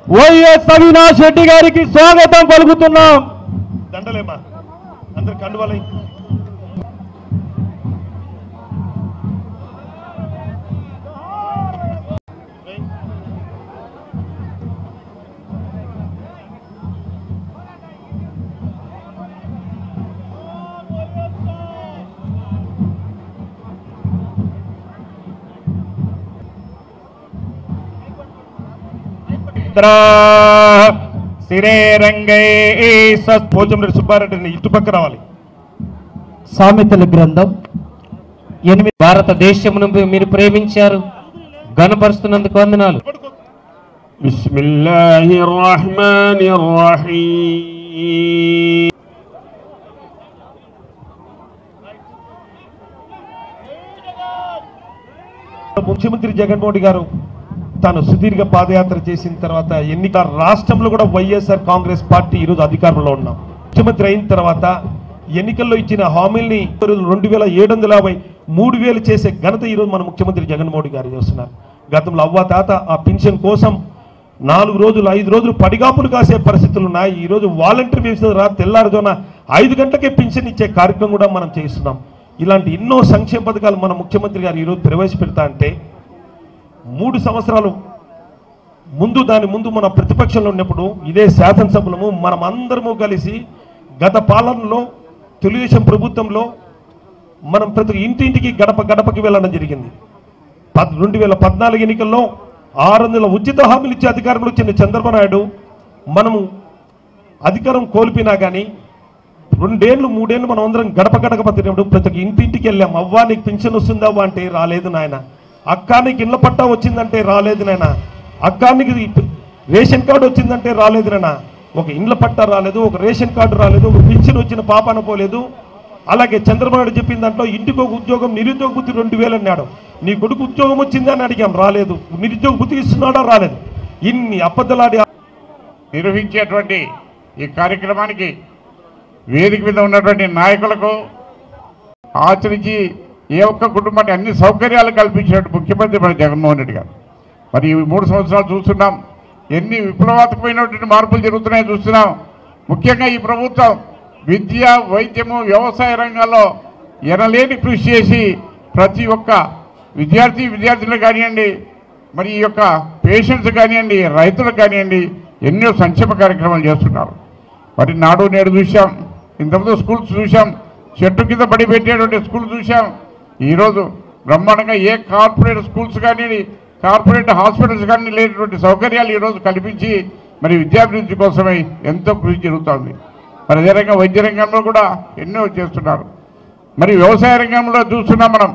YS Avinash Reddy గారికి స్వాగతం పలుకుతున్నాం దండలేమా అందరు కండువాలి సిరే రంగై పోచంరెడ్డి సుబ్బారెడ్డిని ఇటు పక్క రావాలి సామెతల గ్రంథం ఎనిమిది భారతదేశమును మీరు ప్రేమించారు గణపరుస్తున్నందుకు వందనాలు بسم الله الرحمن الرحيم ముఖ్యమంత్రి జగన్మోహన్ రెడ్డి గారు తాను సుదీర్ఘ పాదయాత్ర చేసిన తర్వాత ఎన్నిక రాష్ట్రంలో కూడా వైఎస్ఆర్ కాంగ్రెస్ పార్టీ ఈరోజు అధికారంలో ఉన్నాం ముఖ్యమంత్రి అయిన తర్వాత ఎన్నికల్లో ఇచ్చిన హామీల్ని రెండు వేల ఏడు వందల యాభై మూడు వేలు చేసే ఘనత ఈరోజు మన ముఖ్యమంత్రి జగన్మోహన్ రెడ్డి గారు చేస్తున్నారు గతంలో అవ్వ తాత ఆ పెన్షన్ కోసం నాలుగు రోజులు ఐదు రోజులు పడిగాపులు కాసే పరిస్థితులు ఉన్నాయి ఈ రోజు వాలంటీర్ వ్యవస్థ రా తెల్లారుజామున ఐదు గంటలకే పెన్షన్ ఇచ్చే కార్యక్రమం కూడా మనం చేస్తున్నాం ఇలాంటి ఎన్నో సంక్షేమ పథకాలు మన ముఖ్యమంత్రి గారు ఈరోజు ప్రవేశపెడతా అంటే మూడు సంవత్సరాలు ముందు దాని ముందు మన ప్రతిపక్షంలో ఉన్నప్పుడు ఇదే శాసనసభలము మనం అందరము కలిసి గత పాలనలో తెలుగుదేశం ప్రభుత్వంలో మనం ప్రతి ఇంటింటికి గడప గడపకి వెళ్ళడం జరిగింది పద్ రెండు వేల పద్నాలుగు ఎన్నికల్లో ఆరు వందల ఉచిత హామీలు ఇచ్చే అధికారంలో వచ్చిన చంద్రబాబు నాయుడు మనము అధికారం కోల్పోయినా కానీ రెండేళ్ళు మూడేళ్ళు మనం అందరం గడప గడప తిరిగినప్పుడు ప్రతి ఒక్క ఇంటింటికి వెళ్ళాం అవ్వా నీకు పింఛన్ వస్తుందవ్వా అంటే రాలేదు నాయన అక్కా నీకు ఇళ్ళ పట్టా వచ్చిందంటే రాలేదు నాయన అక్కా నీకు రేషన్ కార్డు వచ్చిందంటే రాలేదు నాయన ఒక ఇండ్ల పట్టా రాలేదు ఒక రేషన్ కార్డు రాలేదు ఒక పింఛన్ వచ్చిన పాపన పోలేదు అలాగే చంద్రబాబు నాయుడు చెప్పిన దాంట్లో ఇంటికి ఒక ఉద్యోగం నిరుద్యోగ బుద్ధి రెండు వేలు అన్నాడు నీ కొడుకు ఉద్యోగం వచ్చిందా అని అడిగాం రాలేదు నిరుద్యోగ బుద్ధి ఇస్తున్నాడా రాలేదు ఇన్ని అబద్ధలాడి నిర్వహించేటువంటి ఈ కార్యక్రమానికి వేదిక మీద ఉన్నటువంటి నాయకులకు ఆచరించి ఏ ఒక్క కుటుంబానికి అన్ని సౌకర్యాలు కల్పించినట్టు ముఖ్యమంత్రి మన జగన్మోహన్ రెడ్డి గారు మరి ఈ మూడు సంవత్సరాలు చూస్తున్నాం ఎన్ని విప్లవాత్మకమైనటువంటి మార్పులు జరుగుతున్నాయో చూస్తున్నాం ముఖ్యంగా ఈ ప్రభుత్వం విద్య వైద్యము వ్యవసాయ రంగాల్లో ఎనలేని కృషి చేసి ప్రతి ఒక్క విద్యార్థి విద్యార్థులు కానివ్వండి మరి ఈ యొక్క పేషెంట్స్ కానివ్వండి రైతులకు కానివ్వండి ఎన్నో సంక్షేమ కార్యక్రమాలు చేస్తున్నారు మరి నాడు నేడు చూసాం ఇంతకుముందు స్కూల్స్ చూసాం చెట్టు కింద పడి పెట్టేటువంటి స్కూల్ చూసాం ఈరోజు బ్రహ్మాండంగా ఏ కార్పొరేట్ స్కూల్స్ కానీ కార్పొరేట్ హాస్పిటల్స్ కానీ లేనటువంటి సౌకర్యాలు ఈరోజు కల్పించి మరి విద్యాభివృద్ధి కోసమై ఎంతో కృషి జరుగుతోంది మరి అదే రకంగా వైద్య రంగంలో కూడా ఎన్నో చేస్తున్నారు మరి వ్యవసాయ రంగంలో చూస్తున్నాం మనం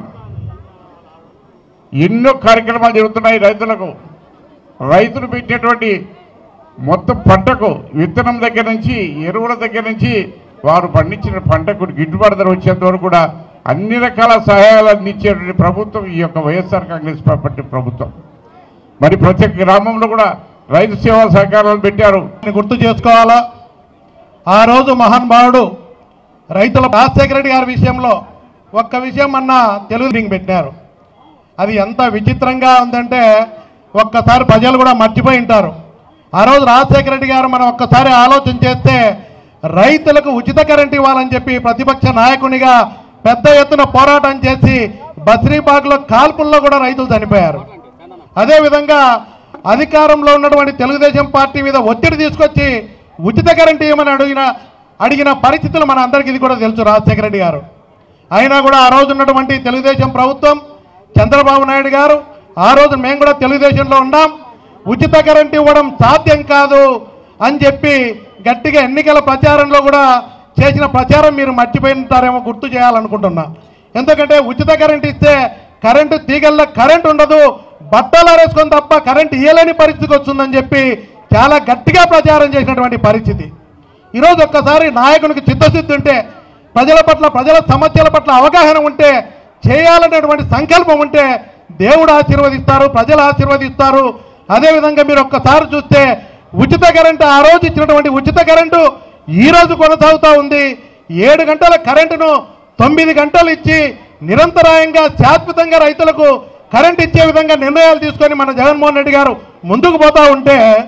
ఎన్నో కార్యక్రమాలు జరుగుతున్నాయి రైతులకు రైతులు పెట్టేటువంటి మొత్తం పంటకు విత్తనం దగ్గర నుంచి ఎరువుల దగ్గర నుంచి వారు పండించిన పంటకు గిట్టుబాటు ధర వచ్చేంత వరకు కూడా అన్ని రకాల సహాయాలు అందించేటువంటి ప్రభుత్వం ఈ యొక్క వైఎస్ఆర్ కాంగ్రెస్ పార్టీ ప్రభుత్వం మరి ప్రతి ఒక్క గ్రామంలో కూడా రైతు సేవా సహకారాలు పెట్టారు గుర్తు చేసుకోవాలా ఆ రోజు మహానుభావుడు రైతుల రాజశేఖర రెడ్డి గారి విషయంలో ఒక్క విషయం అన్న తెలుగు రింగ్ పెట్టారు అది ఎంత విచిత్రంగా ఉందంటే ఒక్కసారి ప్రజలు కూడా మర్చిపోయి ఉంటారు ఆ రోజు రాజశేఖర రెడ్డి గారు మనం ఒక్కసారి ఆలోచన చేస్తే రైతులకు ఉచిత కరెంట్ ఇవ్వాలని చెప్పి ప్రతిపక్ష నాయకునిగా పెద్ద ఎత్తున పోరాటం చేసి బస్రీబాగ్లో కాల్పుల్లో కూడా రైతులు చనిపోయారు అదేవిధంగా అధికారంలో ఉన్నటువంటి తెలుగుదేశం పార్టీ మీద ఒత్తిడి తీసుకొచ్చి ఉచిత కరెంట్ ఇవ్వమని అడిగిన అడిగిన పరిస్థితులు మన అందరికీ ఇది కూడా తెలుసు రాజశేఖర రెడ్డి గారు అయినా కూడా ఆ రోజు ఉన్నటువంటి తెలుగుదేశం ప్రభుత్వం చంద్రబాబు నాయుడు గారు ఆ రోజు మేము కూడా తెలుగుదేశంలో ఉన్నాం ఉచిత కరెంట్ ఇవ్వడం సాధ్యం కాదు అని చెప్పి గట్టిగా ఎన్నికల ప్రచారంలో కూడా చేసిన ప్రచారం మీరు మర్చిపోయింటారేమో గుర్తు చేయాలనుకుంటున్నా ఎందుకంటే ఉచిత కరెంట్ ఇస్తే కరెంటు తీగల్లో కరెంట్ ఉండదు బట్టలు ఆరేసుకొని తప్ప కరెంట్ ఇయ్యలేని పరిస్థితి వస్తుందని చెప్పి చాలా గట్టిగా ప్రచారం చేసినటువంటి పరిస్థితి ఈరోజు ఒక్కసారి నాయకునికి చిత్తశుద్ధి ఉంటే ప్రజల పట్ల ప్రజల సమస్యల పట్ల అవగాహన ఉంటే చేయాలనేటువంటి సంకల్పం ఉంటే దేవుడు ఆశీర్వదిస్తారు ప్రజలు ఆశీర్వదిస్తారు అదేవిధంగా మీరు ఒక్కసారి చూస్తే ఉచిత కరెంటు ఆ రోజు ఇచ్చినటువంటి ఉచిత కరెంటు ఈ రోజు కొనసాగుతూ ఉంది ఏడు గంటల కరెంటును తొమ్మిది గంటలు ఇచ్చి నిరంతరాయంగా శాశ్వతంగా రైతులకు కరెంట్ ఇచ్చే విధంగా నిర్ణయాలు తీసుకొని మన జగన్మోహన్ రెడ్డి గారు ముందుకు పోతా ఉంటే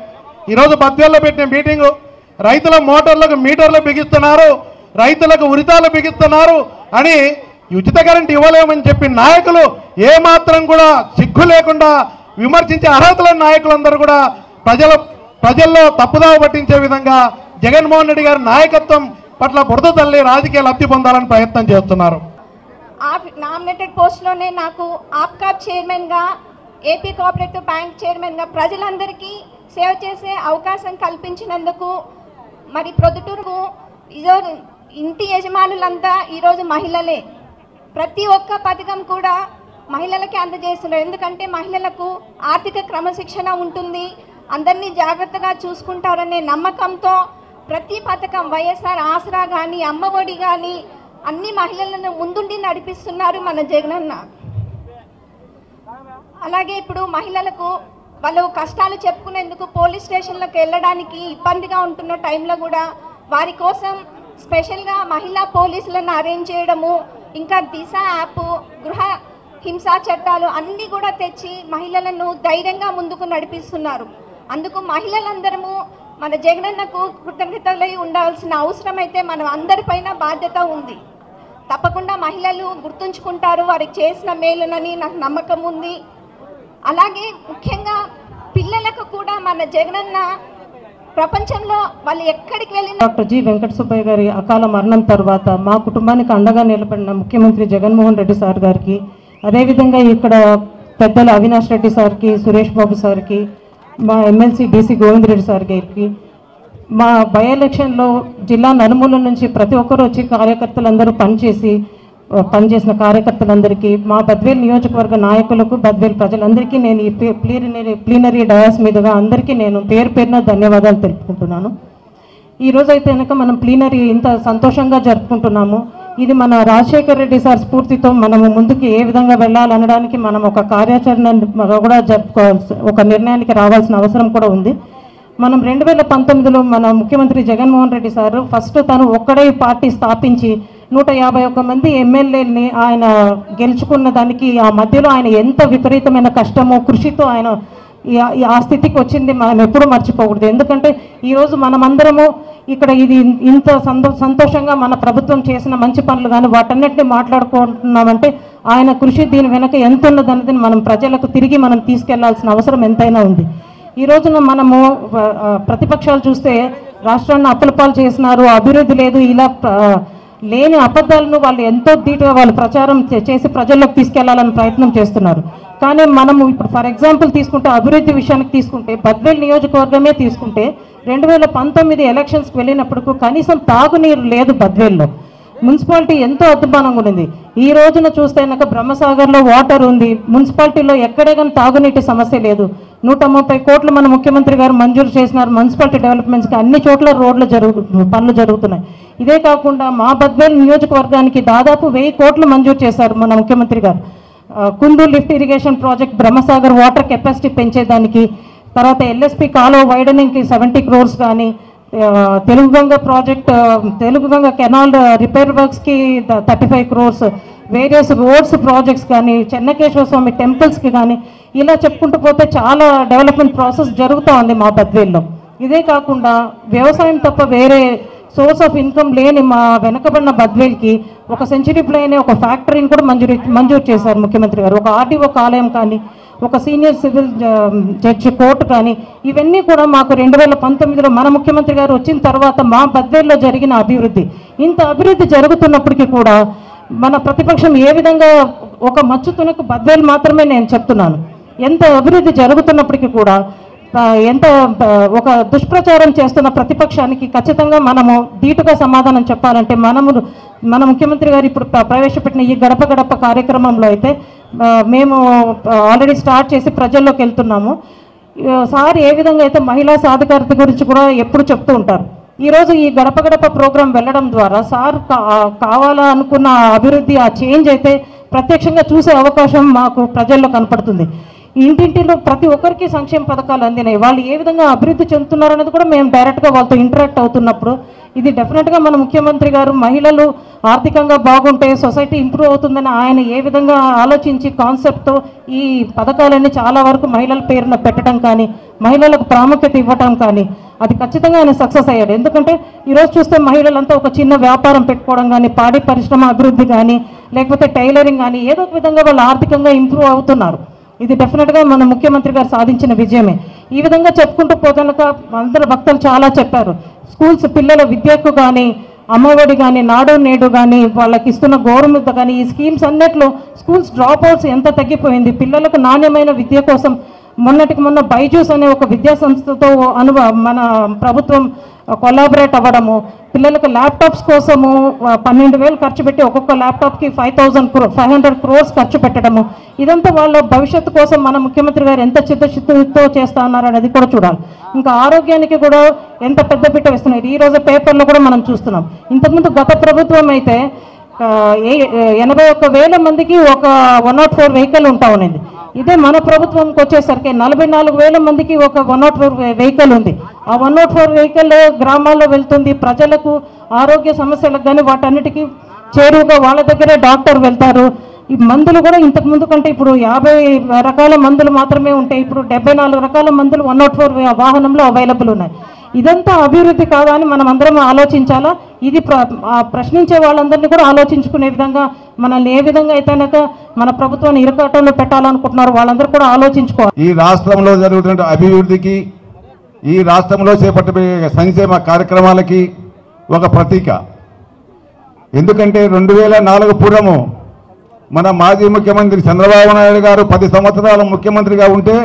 ఈరోజు బద్వేల్లో పెట్టిన మీటింగు రైతుల మోటార్లకు మీటర్లు బిగిస్తున్నారు రైతులకు ఉరితాలు బిగిస్తున్నారు అని ఉచిత కరెంట్ ఇవ్వలేమని చెప్పి నాయకులు ఏమాత్రం కూడా సిగ్గు లేకుండా విమర్శించే అర్హతల నాయకులందరూ కూడా ప్రజల ప్రజల్లో తప్పుదావ పట్టించే విధంగా జగన్మోహన్ రెడ్డి గారి నాయకత్వం పట్ల బురద తల్లి రాజకీయ లబ్ధి పొందాలని ప్రయత్నం చేస్తున్నారు ఆ నామినేటెడ్ పోస్ట్లోనే నాకు ఆప్కాబ్ చైర్మన్గా ఏపీ కోఆపరేటివ్ బ్యాంక్ చైర్మన్గా ప్రజలందరికీ సేవ చేసే అవకాశం కల్పించినందుకు మరి ప్రొద్దుటూరుకు ఈరోజు ఇంటి యజమానులంతా ఈరోజు మహిళలే ప్రతి ఒక్క పథకం కూడా మహిళలకి అందజేస్తున్నారు ఎందుకంటే మహిళలకు ఆర్థిక క్రమశిక్షణ ఉంటుంది అందరినీ జాగ్రత్తగా చూసుకుంటారనే నమ్మకంతో ప్రతి పథకం వైఎస్ఆర్ ఆసరా కానీ అమ్మఒడి కానీ అన్ని మహిళలను ముందుండి నడిపిస్తున్నారు మన జగనన్న అలాగే ఇప్పుడు మహిళలకు వాళ్ళు కష్టాలు చెప్పుకునేందుకు పోలీస్ స్టేషన్లకు వెళ్ళడానికి ఇబ్బందిగా ఉంటున్న టైంలో కూడా వారి కోసం స్పెషల్గా మహిళా పోలీసులను అరేంజ్ చేయడము ఇంకా దిశ యాప్ గృహ హింసా చట్టాలు అన్నీ కూడా తెచ్చి మహిళలను ధైర్యంగా ముందుకు నడిపిస్తున్నారు అందుకు మహిళలందరము మన జగనన్నకు కృతజ్ఞతలై ఉండాల్సిన అవసరం అయితే మనం అందరిపైన బాధ్యత ఉంది తప్పకుండా మహిళలు గుర్తుంచుకుంటారు వారికి చేసిన మేలునని నాకు నమ్మకం ఉంది అలాగే ముఖ్యంగా పిల్లలకు కూడా మన జగనన్న ప్రపంచంలో వాళ్ళు ఎక్కడికి వెళ్ళినా డాక్టర్ జి వెంకట సుబ్బయ్య గారి అకాల మరణం తర్వాత మా కుటుంబానికి అండగా నిలబడిన ముఖ్యమంత్రి జగన్మోహన్ రెడ్డి సార్ గారికి అదేవిధంగా ఇక్కడ పెద్దలు అవినాష్ రెడ్డి సార్కి సురేష్ బాబు సార్కి మా MLC BC Govind Reddy sir గారికి మా బై ఎలక్షన్లో జిల్లా నలుమూల నుంచి ప్రతి ఒక్కరు వచ్చి కార్యకర్తలందరూ పనిచేసి ఆ, పనిచేసిన కార్యకర్తలందరికీ మా బద్వేల్ నియోజకవర్గ నాయకులకు బద్వేల్ ప్రజలందరికీ నేను ఈ ప్లీ- ప్లీనరీ ప్లీనరీ డయాస్ మీదుగా అందరికీ నేను పేరు పేరున ధన్యవాదాలు తెలుపుకుంటున్నాను ఈ రోజు అయితే కనుక మనం ప్లీనరీ ఇంత సంతోషంగా జరుపుకుంటున్నాము ఇది మన రాజశేఖర్ రెడ్డి సార్ స్ఫూర్తితో మనము ముందుకు ఏ విధంగా వెళ్ళాలనడానికి మనం ఒక కార్యాచరణ కూడా జరుపుకోవాల్సి ఒక నిర్ణయానికి రావాల్సిన అవసరం కూడా ఉంది మనం రెండు వేల పంతొమ్మిదిలో మన ముఖ్యమంత్రి జగన్మోహన్ రెడ్డి సార్ ఫస్ట్ తను ఒక్కడే పార్టీ స్థాపించి నూట యాభై ఒక్క మంది ఎమ్మెల్యేలని ఆయన గెలుచుకున్న దానికి ఆ మధ్యలో ఆయన ఎంత విపరీతమైన కష్టము కృషితో ఆయన ఈ- ఈ ఆ స్థితికి వచ్చింది మనం ఎప్పుడూ మర్చిపోకూడదు ఎందుకంటే ఈరోజు మనమందరము ఇక్కడ ఇది ఇంత సంతో సంతోషంగా మన ప్రభుత్వం చేసిన మంచి పనులు కానీ వాటన్నిటిని మాట్లాడుకుంటున్నామంటే ఆయన కృషి దీని వెనక ఎంత ఉన్నదన్నది మనం ప్రజలకు తిరిగి మనం తీసుకెళ్లాల్సిన అవసరం ఎంతైనా ఉంది ఈ రోజున మనము ఆ, ప్రతిపక్షాలు చూస్తే రాష్ట్రాన్ని అప్పులపాలు చేసినారు అభివృద్ధి లేదు ఇలా ఆ, లేని అబద్ధాలను వాళ్ళు ఎంతో ధీటుగా వాళ్ళు ప్రచారం చే- చేసి ప్రజల్లోకి తీసుకెళ్లాలని ప్రయత్నం చేస్తున్నారు కానీ మనము ఇప్పుడు ఫర్ ఎగ్జాంపుల్ తీసుకుంటే అభివృద్ధి విషయానికి తీసుకుంటే బద్వేల్ నియోజకవర్గమే తీసుకుంటే రెండు వేల పంతొమ్మిది ఎలక్షన్స్కి వెళ్ళినప్పుడు కనీసం తాగునీరు లేదు బద్వేల్లో మున్సిపాలిటీ ఎంతో అద్భుతంగా ఉంది ఈ రోజున చూస్తే కనుక బ్రహ్మసాగర్లో వాటర్ ఉంది మున్సిపాలిటీలో ఎక్కడే కానీ తాగునీటి సమస్య లేదు నూట ముప్పై కోట్లు మన ముఖ్యమంత్రి గారు మంజూరు చేసినారు మున్సిపాలిటీ డెవలప్మెంట్స్కి అన్ని చోట్ల రోడ్లు జరుగు పనులు జరుగుతున్నాయి ఇదే కాకుండా మా బద్వేల్ నియోజకవర్గానికి దాదాపు వెయ్యి కోట్లు మంజూరు చేశారు మన ముఖ్యమంత్రి గారు ఆ, Kundu lift irrigation project Brahmasagar water capacity పెంచేదానికి తర్వాత ఎల్ఎస్పి కాలువ వైడనింగ్కి సెవెంటీ క్రోర్స్ కానీ ఆ, తెలుగు గంగ ప్రాజెక్ట్ ఆ, తెలుగు గంగ కెనాల్ రిపేర్ వర్క్స్కి thirty five crores various roads projects కానీ చెన్నకేశ్వర స్వామి టెంపుల్స్కి కానీ ఇలా చెప్పుకుంటూ పోతే చాలా డెవలప్మెంట్ ప్రాసెస్ జరుగుతూ ఉంది మా బద్వేల్లో ఇదే కాకుండా వ్యవసాయం తప్ప వేరే సోర్స్ ఆఫ్ ఇన్కమ్ లేని మా వెనకబడిన బద్వేల్కి ఒక సెంచరీ ప్లేన్ ఒక ఫ్యాక్టరీని కూడా మంజూరు మంజూరు చేశారు ముఖ్యమంత్రి గారు ఒక ఆర్డీఓ ఆలయం కానీ ఒక సీనియర్ సివిల్ జడ్జి కోర్టు కానీ ఇవన్నీ కూడా మాకు రెండు వేల పంతొమ్మిదిలో మన ముఖ్యమంత్రి గారు వచ్చిన తర్వాత మా బద్వేల్లో జరిగిన అభివృద్ధి ఇంత అభివృద్ధి జరుగుతున్నప్పటికీ కూడా మన ప్రతిపక్షం ఏ విధంగా ఒక మచ్చు తునకు బద్వేలు మాత్రమే నేను చెప్తున్నాను ఎంత అభివృద్ధి జరుగుతున్నప్పటికీ కూడా ఆ, ఎంత ఆ, ఒక దుష్ప్రచారం చేస్తున్న ప్రతిపక్షానికి ఖచ్చితంగా మనము ధీటుగా సమాధానం చెప్పాలంటే మనము మన ముఖ్యమంత్రి గారు ఇప్పుడు ప్ర- ప్రవేశపెట్టిన ఈ గడప గడప కార్యక్రమంలో అయితే ఆ, మేము ఆల్రెడీ స్టార్ట్ చేసి ప్రజల్లోకి వెళ్తున్నాము ఆ, సార్ ఏ విధంగా అయితే మహిళా సాధికారత గురించి కూడా ఎప్పుడు చెప్తూ ఉంటారు ఈరోజు ఈ గడప గడప ప్రోగ్రాం వెళ్ళడం ద్వారా సార్ కా- కావాలా అనుకున్న ఆ అభివృద్ధి ఆ చేంజ్ అయితే ప్రత్యక్షంగా చూసే అవకాశం మాకు ప్రజల్లో కనపడుతుంది ఇంటింటిలో ప్రతి ఒక్కరికి సంక్షేమ పథకాలు అందినాయి వాళ్ళు ఏ విధంగా అభివృద్ధి చెందుతున్నారు అనేది కూడా మేము డైరెక్ట్గా వాళ్ళతో ఇంటరాక్ట్ అవుతున్నప్పుడు ఇది డెఫినెట్గా మన ముఖ్యమంత్రి గారు మహిళలు ఆర్థికంగా బాగుంటే సొసైటీ ఇంప్రూవ్ అవుతుందని ఆయన ఏ విధంగా ఆలోచించి కాన్సెప్ట్తో ఈ పథకాలన్నీ చాలా వరకు మహిళల పేరున పెట్టడం కానీ మహిళలకు ప్రాముఖ్యత ఇవ్వటం కానీ అది ఖచ్చితంగా ఆయన సక్సెస్ అయ్యాడు ఎందుకంటే ఈరోజు చూస్తే మహిళలంతా ఒక చిన్న వ్యాపారం పెట్టుకోవడం కానీ పాడి పరిశ్రమ అభివృద్ధి కానీ లేకపోతే టైలరింగ్ కానీ ఏదో ఒక విధంగా వాళ్ళు ఆర్థికంగా ఇంప్రూవ్ అవుతున్నారు ఇది డెఫినెట్గా మన ముఖ్యమంత్రి గారు సాధించిన విజయమే ఈ విధంగా చెప్పుకుంటూ పోతనక అందరు భక్తులు చాలా చెప్పారు స్కూల్స్ పిల్లల విద్యకు కానీ అమ్మఒడి కానీ నాడు నేడు కానీ వాళ్ళకి ఇస్తున్న గౌరవముద్ద కానీ ఈ స్కీమ్స్ అన్నిట్లో స్కూల్స్ డ్రాప్ అవుట్స్ ఎంత తగ్గిపోయింది పిల్లలకు నాణ్యమైన విద్య కోసం మొన్నటికి మొన్న బైజూస్ అనే ఒక విద్యా సంస్థతో అను మన ప్రభుత్వం కొలాబరేట్ అవ్వడము పిల్లలకు ల్యాప్టాప్స్ కోసము ఆ, పన్నెండు వేలు ఖర్చు పెట్టి ఒక్కొక్క ల్యాప్టాప్కి five thousand crore five hundred crores ఖర్చు పెట్టడము ఇదంతా వాళ్ళ భవిష్యత్తు కోసం మన ముఖ్యమంత్రి గారు ఎంత చిత్తశుద్ధితో చేస్తా ఉన్నారు అనేది కూడా చూడాలి ఇంకా ఆరోగ్యానికి కూడా ఎంత పెద్ద పీట వేస్తున్నారు ఈ రోజు పేపర్లో కూడా మనం చూస్తున్నాం ఇంతకుముందు గత ప్రభుత్వం అయితే ఆ, ఏ- ఎనభై ఒక్క వేల మందికి ఒక వన్ నాట్ ఫోర్ వెహికల్ ఉంటా ఉన్నది ఇదే మన ప్రభుత్వంకి వచ్చేసరికి నలభై నాలుగు వేల మందికి ఒక వన్ నాట్ ఫోర్ వెహికల్ ఉంది ఆ వన్ నాట్ ఫోర్ వెహికల్ గ్రామాల్లో వెళ్తుంది ప్రజలకు ఆరోగ్య సమస్యలకు కానీ వాటన్నిటికీ చేరువుగా వాళ్ళ దగ్గరే డాక్టర్ వెళ్తారు ఈ మందులు కూడా ఇంతకు ముందు కంటే ఇప్పుడు యాభై రకాల మందులు మాత్రమే ఉంటాయి ఇప్పుడు డెబ్బై నాలుగు రకాల మందులు వన్ నాట్ ఫోర్ వాహనంలో అవైలబుల్ ఉన్నాయి ఇదంతా అభివృద్ధి కాదా అని మనం అందరం ఆలోచించాలా ఇది ప్ర ఆ ప్రశ్నించే వాళ్ళందరినీ కూడా ఆలోచించుకునే విధంగా మనల్ని ఏ విధంగా అయితే కనుక మన ప్రభుత్వాన్ని ఇరకాటంలో పెట్టాలనుకుంటున్నారో వాళ్ళందరూ కూడా ఆలోచించుకోవాలి ఈ రాష్ట్రంలో జరుగుతున్న అభివృద్ధికి ఈ రాష్ట్రంలో చేపట్టబోయే సంక్షేమ కార్యక్రమాలకి ఒక ప్రతీక ఎందుకంటే రెండు వేల నాలుగు పూర్వము మన మాజీ ముఖ్యమంత్రి చంద్రబాబు నాయుడు గారు పది సంవత్సరాలు ముఖ్యమంత్రిగా ఉంటే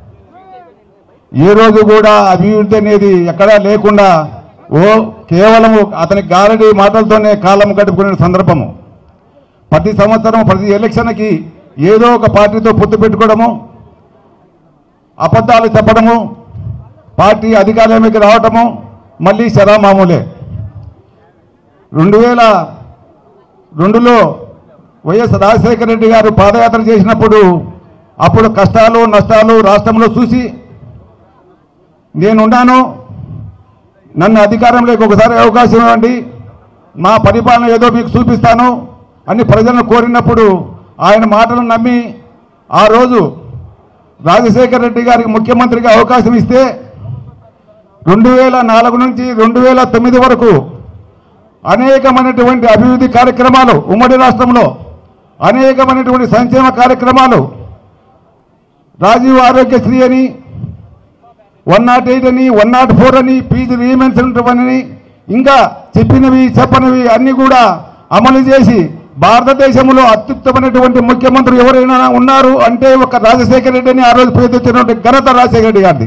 ఏ రోజు కూడా అభివృద్ధి అనేది ఎక్కడా లేకుండా ఓ కేవలం అతని గారడి మాటలతోనే కాలం గడుపుకునే సందర్భము ప్రతి సంవత్సరం ప్రతి ఎలక్షన్కి ఏదో ఒక పార్టీతో పొత్తు పెట్టుకోవడము అబద్ధాలు చెప్పడము పార్టీ అధికారంలోకి రావటము మళ్ళీ శరామామూలే రెండు వేల రెండులో వైఎస్ రాజశేఖర రెడ్డి గారు పాదయాత్ర చేసినప్పుడు అప్పుడు కష్టాలు నష్టాలు రాష్ట్రంలో చూసి నేనున్నాను నన్ను అధికారంలోకి ఒకసారి అవకాశం ఇవ్వండి మా పరిపాలన ఏదో మీకు చూపిస్తాను అని ప్రజలను కోరినప్పుడు ఆయన మాటలను నమ్మి ఆ రోజు రాజశేఖర రెడ్డి గారికి ముఖ్యమంత్రిగా అవకాశం ఇస్తే రెండు వేల నాలుగు నుంచి రెండు వేల తొమ్మిది వరకు అనేకమైనటువంటి అభివృద్ధి కార్యక్రమాలు ఉమ్మడి రాష్ట్రంలో అనేకమైనటువంటి సంక్షేమ కార్యక్రమాలు రాజీవ్ ఆరోగ్యశ్రీ అని వన్ నాట్ ఎయిట్ అని వన్ నాట్ ఫోర్ అని ఫీజు రీఎంబర్స్మెంట్ అని ఇంకా చెప్పినవి చెప్పనివి అన్ని కూడా అమలు చేసి భారతదేశంలో అత్యుత్తమైనటువంటి ముఖ్యమంత్రి ఎవరైనా ఉన్నారు అంటే ఒక రాజశేఖర రెడ్డి అని ఆ రోజు పేరు తెచ్చినటువంటి ఘనత రాజశేఖర రెడ్డి గారిది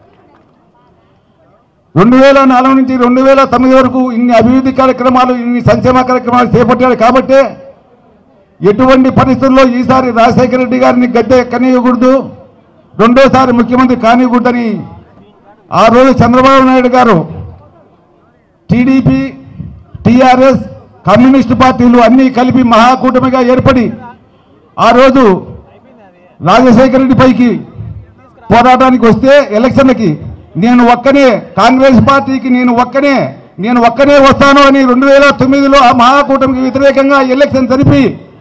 రెండు వేల నాలుగు నుంచి రెండు వేల తొమ్మిది వరకు ఇన్ని అభివృద్ధి కార్యక్రమాలు ఇన్ని సంక్షేమ కార్యక్రమాలు చేపట్టాడు కాబట్టే ఎటువంటి పరిస్థితుల్లో ఈసారి రాజశేఖర రెడ్డి గారిని గద్దె ఎక్కనీయకూడదు రెండోసారి ముఖ్యమంత్రి కానియకూడదని ఆ రోజు చంద్రబాబు నాయుడు గారు టీడీపీ టీఆర్ఎస్ కమ్యూనిస్ట్ పార్టీలు అన్నీ కలిపి మహాకూటమిగా ఏర్పడి ఆ రోజు రాజశేఖర రెడ్డి పైకి పోరాటానికి వస్తే ఎలక్షన్లకి నేను ఒక్కనే కాంగ్రెస్ పార్టీకి నేను ఒక్కనే నేను ఒక్కనే వస్తాను అని రెండు వేల తొమ్మిదిలో ఆ మహాకూటమికి వ్యతిరేకంగా ఎలక్షన్ జరిపి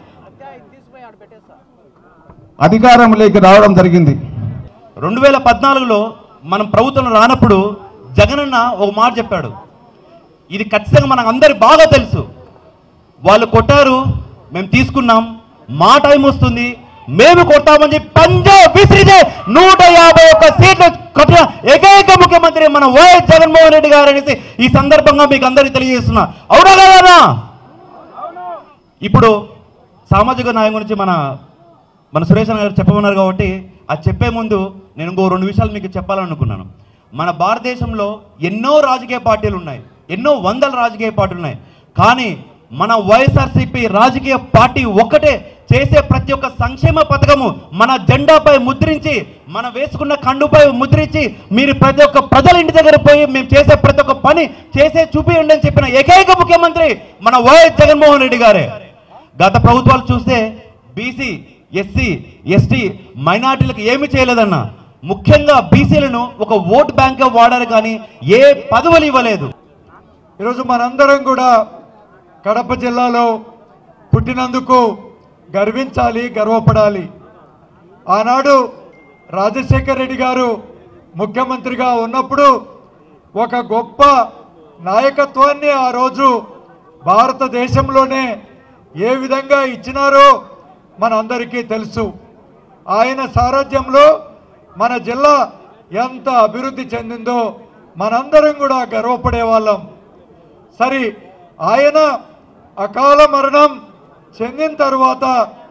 అధికారంలోకి రావడం జరిగింది రెండు వేల పద్నాలుగులో మనం ప్రభుత్వం రానప్పుడు జగనన్న ఒక మాట చెప్పాడు ఇది ఖచ్చితంగా మనకు అందరికి బాగా తెలుసు వాళ్ళు కొట్టారు మేము తీసుకున్నాం మా టైం వస్తుంది మేము కొడతామని చెప్పి పంజాబ్ విసిరితే నూట యాభై ఒక్క సీట్లు కొట్టిన ఏకైక ముఖ్యమంత్రి మన వైఎస్ జగన్మోహన్ రెడ్డి గారు అనేసి ఈ సందర్భంగా మీకు అందరికీ తెలియజేస్తున్నా అవునా కదా ఇప్పుడు సామాజిక న్యాయం గురించి మన మన సురేష్ అన్న గారు చెప్పమన్నారు కాబట్టి అది చెప్పే ముందు నేను ఇంకో రెండు విషయాలు మీకు చెప్పాలనుకున్నాను మన భారతదేశంలో ఎన్నో రాజకీయ పార్టీలు ఉన్నాయి ఎన్నో వందల రాజకీయ పార్టీలు ఉన్నాయి కానీ మన వైఎస్ఆర్సీపీ రాజకీయ పార్టీ ఒక్కటే చేసే ప్రతి ఒక్క సంక్షేమ పథకము మన జెండాపై ముద్రించి మన వేసుకున్న కండుపై ముద్రించి మీరు ప్రతి ఒక్క ప్రజల ఇంటి దగ్గర పోయి మేము చేసే ప్రతి ఒక్క పని చేసే చూపియండి అని చెప్పిన ఏకైక ముఖ్యమంత్రి మన వైఎస్ జగన్మోహన్ రెడ్డి గారే గత ప్రభుత్వాలు చూస్తే బీసీ ఎస్సీ ఎస్టీ మైనార్టీలకు ఏమి చేయలేదన్న ముఖ్యంగా బీసీలను ఒక ఓట్ బ్యాంక్గా వాడారు కానీ ఏ పదవులు ఇవ్వలేదు ఈరోజు మనందరం కూడా కడప జిల్లాలో పుట్టినందుకు గర్వించాలి గర్వపడాలి ఆనాడు రాజశేఖర్ రెడ్డి గారు ముఖ్యమంత్రిగా ఉన్నప్పుడు ఒక గొప్ప నాయకత్వాన్ని ఆ రోజు భారతదేశంలోనే ఏ విధంగా ఇచ్చినారో మనందరికీ తెలుసు ఆయన సారథ్యంలో మన జిల్లా ఎంత అభివృద్ధి చెందిందో మనందరం కూడా గర్వపడే వాళ్ళం సరి ఆయన అకాల మరణం చెందిన తరువాత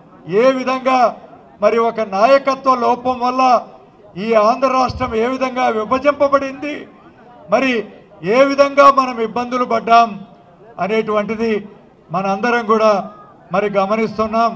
ఏ విధంగా మరి ఒక నాయకత్వ లోపం వల్ల ఈ ఆంధ్ర రాష్ట్రం ఏ విధంగా విభజింపబడింది మరి ఏ విధంగా మనం ఇబ్బందులు పడ్డాం అనేటువంటిది మనందరం కూడా మరి గమనిస్తున్నాం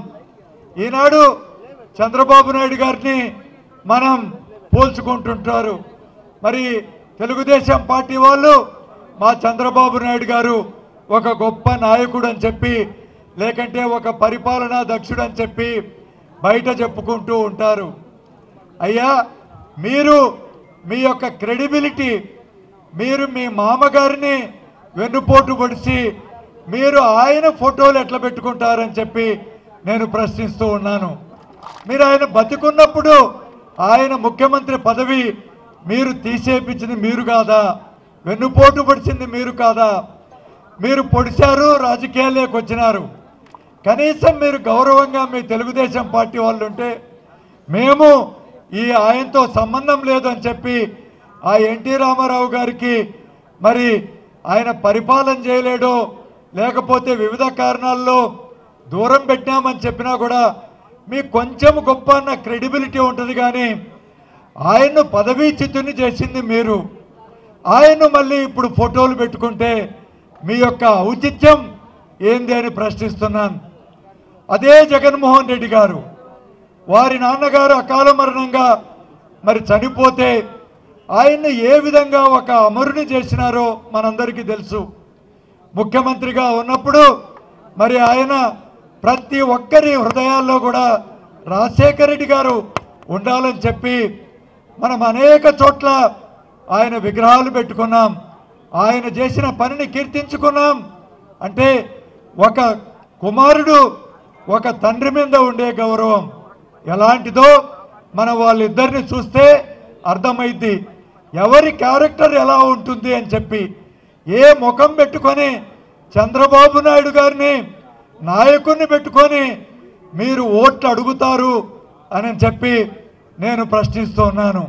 ఈనాడు చంద్రబాబు నాయుడు గారిని మనం పోల్చుకుంటుంటారు మరి తెలుగుదేశం పార్టీ వాళ్ళు మా చంద్రబాబు నాయుడు గారు ఒక గొప్ప నాయకుడు అని చెప్పి లేకంటే ఒక పరిపాలనా దక్షుడు అని చెప్పి బయట చెప్పుకుంటూ ఉంటారు అయ్యా మీరు మీ యొక్క క్రెడిబిలిటీ మీరు మీ మామగారిని వెన్నుపోటు పొడిచి మీరు ఆయన ఫోటోలు ఎట్లా పెట్టుకుంటారని చెప్పి నేను ప్రశ్నిస్తూ ఉన్నాను మీరు ఆయన బతికున్నప్పుడు ఆయన ముఖ్యమంత్రి పదవి మీరు తీసేపించింది మీరు కాదా వెన్నుపోటు పొడిచింది మీరు కాదా మీరు పొడిచారు రాజకీయాల్లోకి వచ్చినారు కనీసం మీరు గౌరవంగా మీ తెలుగుదేశం పార్టీ వాళ్ళు ఉంటే మేము ఈ ఆయనతో సంబంధం లేదు అని చెప్పి ఆ ఎన్టీ రామారావు గారికి మరి ఆయన పరిపాలన చేయలేడో లేకపోతే వివిధ కారణాల్లో దూరం పెట్టామని చెప్పినా కూడా మీకు కొంచెం గొప్ప అన్న క్రెడిబిలిటీ ఉంటుంది కానీ ఆయన్ను పదవీచ్యుతుని చేసింది మీరు ఆయన్ను మళ్ళీ ఇప్పుడు ఫోటోలు పెట్టుకుంటే మీ యొక్క ఔచిత్యం ఏంది అని ప్రశ్నిస్తున్నాను అదే జగన్మోహన్ రెడ్డి గారు వారి నాన్నగారు అకాల మరణంగా మరి చనిపోతే ఆయన్ని ఏ విధంగా ఒక అమరుని చేసినారో మనందరికీ తెలుసు ముఖ్యమంత్రిగా ఉన్నప్పుడు మరి ఆయన ప్రతి ఒక్కరి హృదయాల్లో కూడా రాజశేఖర రెడ్డి గారు ఉండాలని చెప్పి మనం అనేక చోట్ల ఆయన విగ్రహాలు పెట్టుకున్నాం ఆయన చేసిన పనిని కీర్తించుకున్నాం అంటే ఒక కుమారుడు ఒక తండ్రి మీద ఉండే గౌరవం ఎలాంటిదో మన వాళ్ళిద్దరిని చూస్తే అర్థమైద్ది ఎవరి క్యారెక్టర్ ఎలా ఉంటుంది అని చెప్పి ఏ ముఖం పెట్టుకొని చంద్రబాబు నాయుడు గారిని నాయకుడిని పెట్టుకొని మీరు ఓట్లు అడుగుతారు అని చెప్పి నేను ప్రశ్నిస్తున్నాను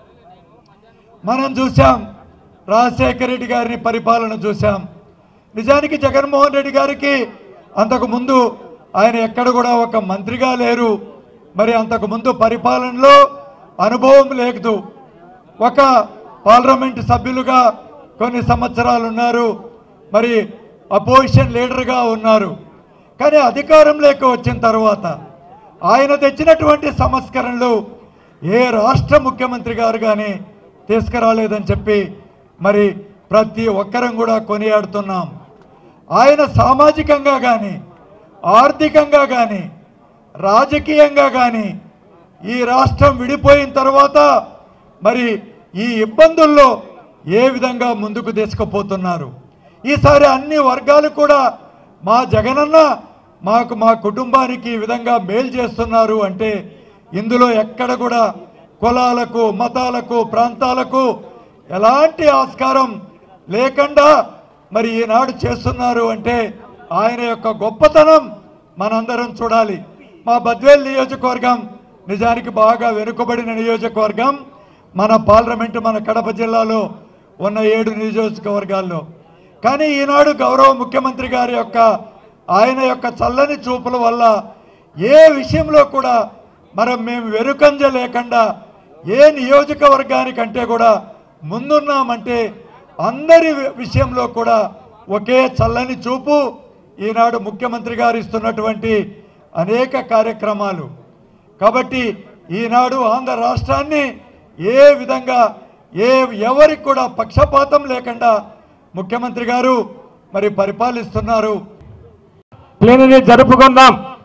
మనం చూసాం రాజశేఖర రెడ్డి గారిని పరిపాలన చూసాం నిజానికి జగన్మోహన్ రెడ్డి గారికి అంతకుముందు ఆయన ఎక్కడ కూడా ఒక మంత్రిగా లేరు మరి అంతకుముందు పరిపాలనలో అనుభవం లేదు ఒక పార్లమెంట్ సభ్యులుగా కొన్ని సంవత్సరాలు ఉన్నారు మరి అపోజిషన్ లీడర్గా ఉన్నారు కానీ అధికారంలోకి వచ్చిన తర్వాత ఆయన తెచ్చినటువంటి సంస్కరణలు ఏ రాష్ట్ర ముఖ్యమంత్రి గారు కానీ తీసుకురాలేదని చెప్పి మరి ప్రతి ఒక్కరం కూడా కొనియాడుతున్నాం ఆయన సామాజికంగా కానీ ఆర్థికంగా కానీ రాజకీయంగా కానీ ఈ రాష్ట్రం విడిపోయిన తర్వాత మరి ఈ ఇబ్బందుల్లో ఏ విధంగా ముందుకు తీసుకుపోతున్నారు ఈసారి అన్ని వర్గాలు కూడా మా జగనన్న మాకు మా కుటుంబానికి ఈ విధంగా మేలు చేస్తున్నారు అంటే ఇందులో ఎక్కడ కూడా కులాలకు మతాలకు ప్రాంతాలకు ఎలాంటి ఆస్కారం లేకుండా మరి ఈనాడు చేస్తున్నారు అంటే ఆయన యొక్క గొప్పతనం మనందరం చూడాలి మా బద్వేల్ నియోజకవర్గం నిజానికి బాగా వెనుకబడిన నియోజకవర్గం మన పార్లమెంటు మన కడప జిల్లాలో ఉన్న ఏడు నియోజకవర్గాల్లో కానీ ఈనాడు గౌరవ ముఖ్యమంత్రి గారి యొక్క ఆయన యొక్క చల్లని చూపుల వల్ల ఏ విషయంలో కూడా మనం మేము వెనుకంజ లేకుండా ఏ నియోజకవర్గానికంటే కూడా ముందున్నామంటే అందరి వి- విషయంలో కూడా ఒకే చల్లని చూపు ఈనాడు ముఖ్యమంత్రి గారు ఇస్తున్నటువంటి అనేక కార్యక్రమాలు కాబట్టి ఈనాడు ఆంధ్ర రాష్ట్రాన్ని ఏ విధంగా ఏ ఎవరికి కూడా పక్షపాతం లేకుండా ముఖ్యమంత్రి గారు మరి పరిపాలిస్తున్నారు ప్లేనరీ జరుపుకుందాం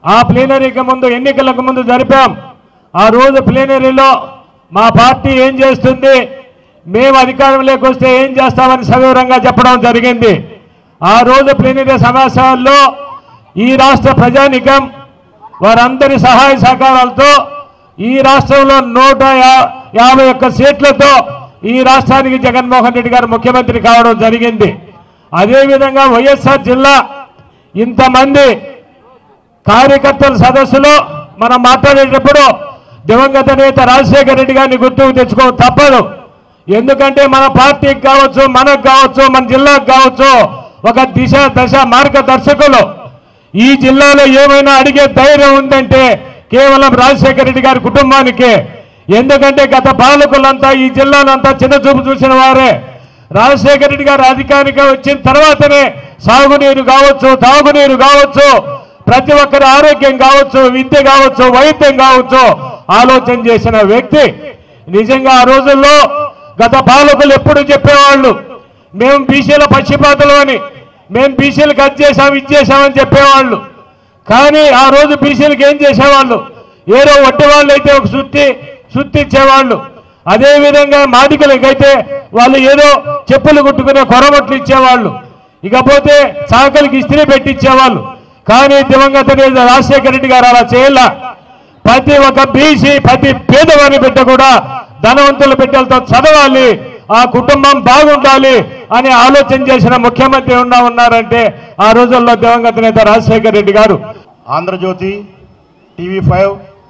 ఆ ప్లీనరీకి ముందు ఎన్నికలకు ముందు జరిపాం ఆ రోజు ప్లీనరీలో మా పార్టీ ఏం చేస్తుంది మేము అధికారంలోకి వస్తే ఏం చేస్తామని సవివరంగా చెప్పడం జరిగింది ఆ రోజు ప్లీనరీ సమావేశాల్లో ఈ రాష్ట్ర ప్రజానికం వారందరి సహాయ సహకారాలతో ఈ రాష్ట్రంలో నూట యా- యాభై ఒక్క సీట్లతో ఈ రాష్ట్రానికి జగన్మోహన్ రెడ్డి గారు ముఖ్యమంత్రి కావడం జరిగింది అదేవిధంగా వైఎస్ఆర్ జిల్లా ఇంతమంది కార్యకర్తల సదస్సులో మనం మాట్లాడేటప్పుడు దివంగత నేత రాజశేఖర రెడ్డి గారిని గుర్తుకు తెచ్చుకో తప్పదు ఎందుకంటే మన పార్టీకి కావచ్చు మనకు కావచ్చు మన జిల్లాకు కావచ్చు ఒక దిశ దశ మార్గదర్శకులు ఈ జిల్లాలో ఏమైనా అడిగే ధైర్యం ఉందంటే కేవలం రాజశేఖర రెడ్డి గారి కుటుంబానికే ఎందుకంటే గత పాలకులంతా ఈ జిల్లానంతా చిన్న చూపు చూసిన వారే రాజశేఖర రెడ్డి గారు అధికారిగా వచ్చిన తర్వాతనే సాగునీరు కావచ్చు తాగునీరు కావచ్చు ప్రతి ఒక్కరి ఆరోగ్యం కావచ్చు విద్య కావచ్చు వైద్యం కావచ్చు ఆలోచన చేసిన వ్యక్తి నిజంగా ఆ రోజుల్లో గత పాలకులు ఎప్పుడు చెప్పేవాళ్ళు మేము బీసీల పక్షపాతలు అని మేము బీసీలకు అది చేశాం ఇది చేశామని చెప్పేవాళ్ళు కానీ ఆ రోజు బీసీలకు ఏం చేసేవాళ్ళు ఏదో వడ్డీ వాళ్ళు అయితే ఒక సుత్తి సుత్తి ఇచ్చేవాళ్ళు అదే విధంగా మాదికలకైతే వాళ్ళు ఏదో చెప్పులు కుట్టుకునే కొరమట్లు ఇచ్చేవాళ్ళు ఇకపోతే చాకలికి ఇస్త్రీ పెట్టించేవాళ్ళు కానీ దివంగత నేత రాజశేఖర రెడ్డి గారు అలా చేయాల ప్రతి ఒక్క బీసీ ప్రతి పేదవాని బిడ్డ కూడా ధనవంతుల బిడ్డలతో చదవాలి ఆ కుటుంబం బాగుండాలి అని ఆలోచన చేసిన ముఖ్యమంత్రి ఉన్నా ఉన్నారంటే ఆ రోజుల్లో దివంగత నేత రాజశేఖర రెడ్డి గారు ఆంధ్రజ్యోతి టీవీ ఫైవ్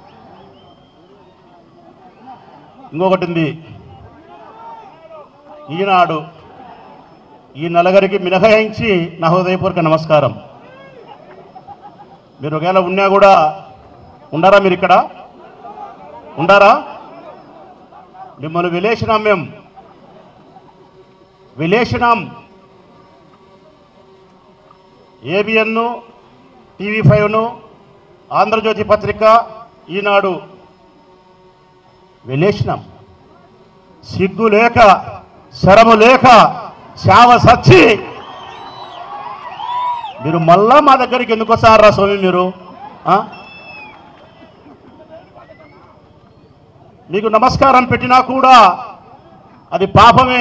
ఇంకొకటి ఉంది ఈనాడు ఈ నలుగురికి మినహాయించి నా హృదయపూర్వక నమస్కారం మీరు ఒకవేళ ఉన్నా కూడా ఉండారా మీరు ఇక్కడ ఉండారా మిమ్మల్ని విలేషినాం మేము విలేషినాం ఏబిఎన్ను టీవీ ఫైవ్ను ఆంధ్రజ్యోతి పత్రిక ఈనాడు విలేషినాం సిగ్గు లేక శరము లేక శావ సచ్చి మీరు మళ్ళా మా దగ్గరికి ఎందుకు వస్తారా స్వామి మీరు ఆ? మీకు నమస్కారం పెట్టినా కూడా అది పాపమే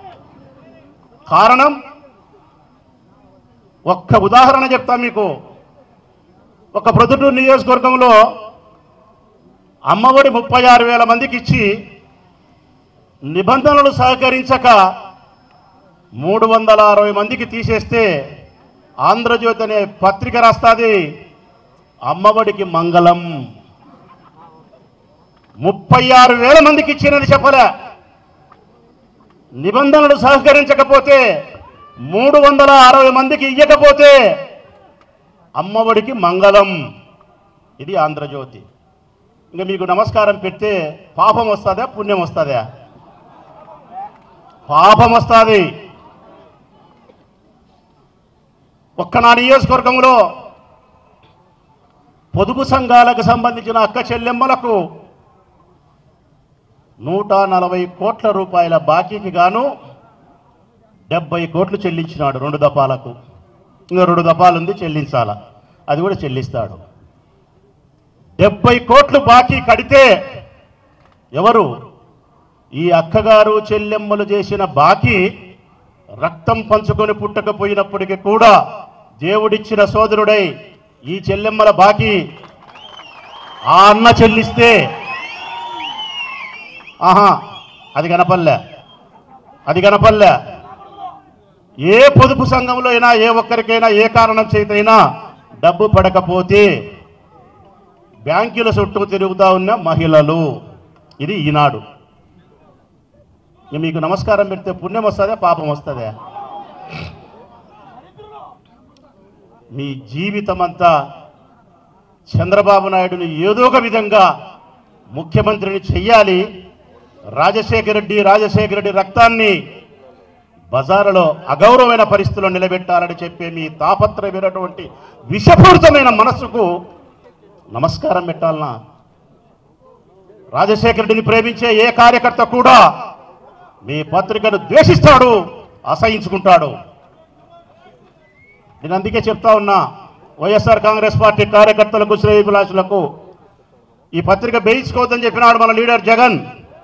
కారణం ఒక్క ఉదాహరణ చెప్తా మీకు ఒక ప్రొద్దుటూరు నియోజకవర్గంలో అమ్మఒడి ముప్పై ఆరు వేల మందికి ఇచ్చి నిబంధనలు సహకరించక మూడు వందల అరవై మందికి తీసేస్తే ఆంధ్రజ్యోతి అనే పత్రిక రాస్తుంది అమ్మఒడికి మంగళం ముప్పై ఆరు వేల మందికి ఇచ్చినది చెప్పలే నిబంధనలు సహకరించకపోతే మూడు వందల అరవై మందికి ఇయ్యకపోతే అమ్మఒడికి మంగళం ఇది ఆంధ్రజ్యోతి ఇంకా మీకు నమస్కారం పెడితే పాపం వస్తుందా పుణ్యం వస్తుందా పాపం వస్తుంది ఒక్క నా నియోజకవర్గంలో పొదుపు సంఘాలకు సంబంధించిన అక్క చెల్లెమ్మలకు నూట నలభై కోట్ల రూపాయల బాకీకి గాను డెబ్బై కోట్లు చెల్లించినాడు రెండు దఫాలకు ఇంకా రెండు దఫాలు ఉంది చెల్లించాల అది కూడా చెల్లిస్తాడు డెబ్బై కోట్లు బాకీ కడితే ఎవరు ఈ అక్కగారు చెల్లెమ్మలు చేసిన బాకీ రక్తం పంచుకొని పుట్టకపోయినప్పటికీ కూడా దేవుడిచ్చిన సోదరుడై ఈ చెల్లెమ్మల బాకీ ఆ అన్న చెల్లిస్తే ఆహా అది కనపల్లే అది కనపల్లే ఏ పొదుపు సంఘంలో అయినా ఏ ఒక్కరికైనా ఏ కారణం చేతైనా డబ్బు పడకపోతే బ్యాంకుల చుట్టూ తిరుగుతా ఉన్న మహిళలు ఇది ఈనాడు ఇక మీకు నమస్కారం పెడితే పుణ్యం వస్తుందా పాపం వస్తుందా మీ జీవితం అంతా చంద్రబాబు నాయుడుని ఏదో ఒక విధంగా ముఖ్యమంత్రిని చెయ్యాలి రాజశేఖర రెడ్డి రాజశేఖర రెడ్డి రక్తాన్ని బజారులో అగౌరవమైన పరిస్థితుల్లో నిలబెట్టాలని చెప్పే మీ తాపత్రయమైనటువంటి విషపూరితమైన మనస్సుకు నమస్కారం పెట్టాలనా రాజశేఖర రెడ్డిని ప్రేమించే ఏ కార్యకర్త కూడా మీ పత్రికను ద్వేషిస్తాడు అసహించుకుంటాడు నేను అందుకే చెప్తా ఉన్నా వైఎస్ఆర్ కాంగ్రెస్ పార్టీ కార్యకర్తలకు శ్రేయభిలాషులకు ఈ పత్రిక వేయించుకోవద్దని చెప్పినాడు మన లీడర్ జగన్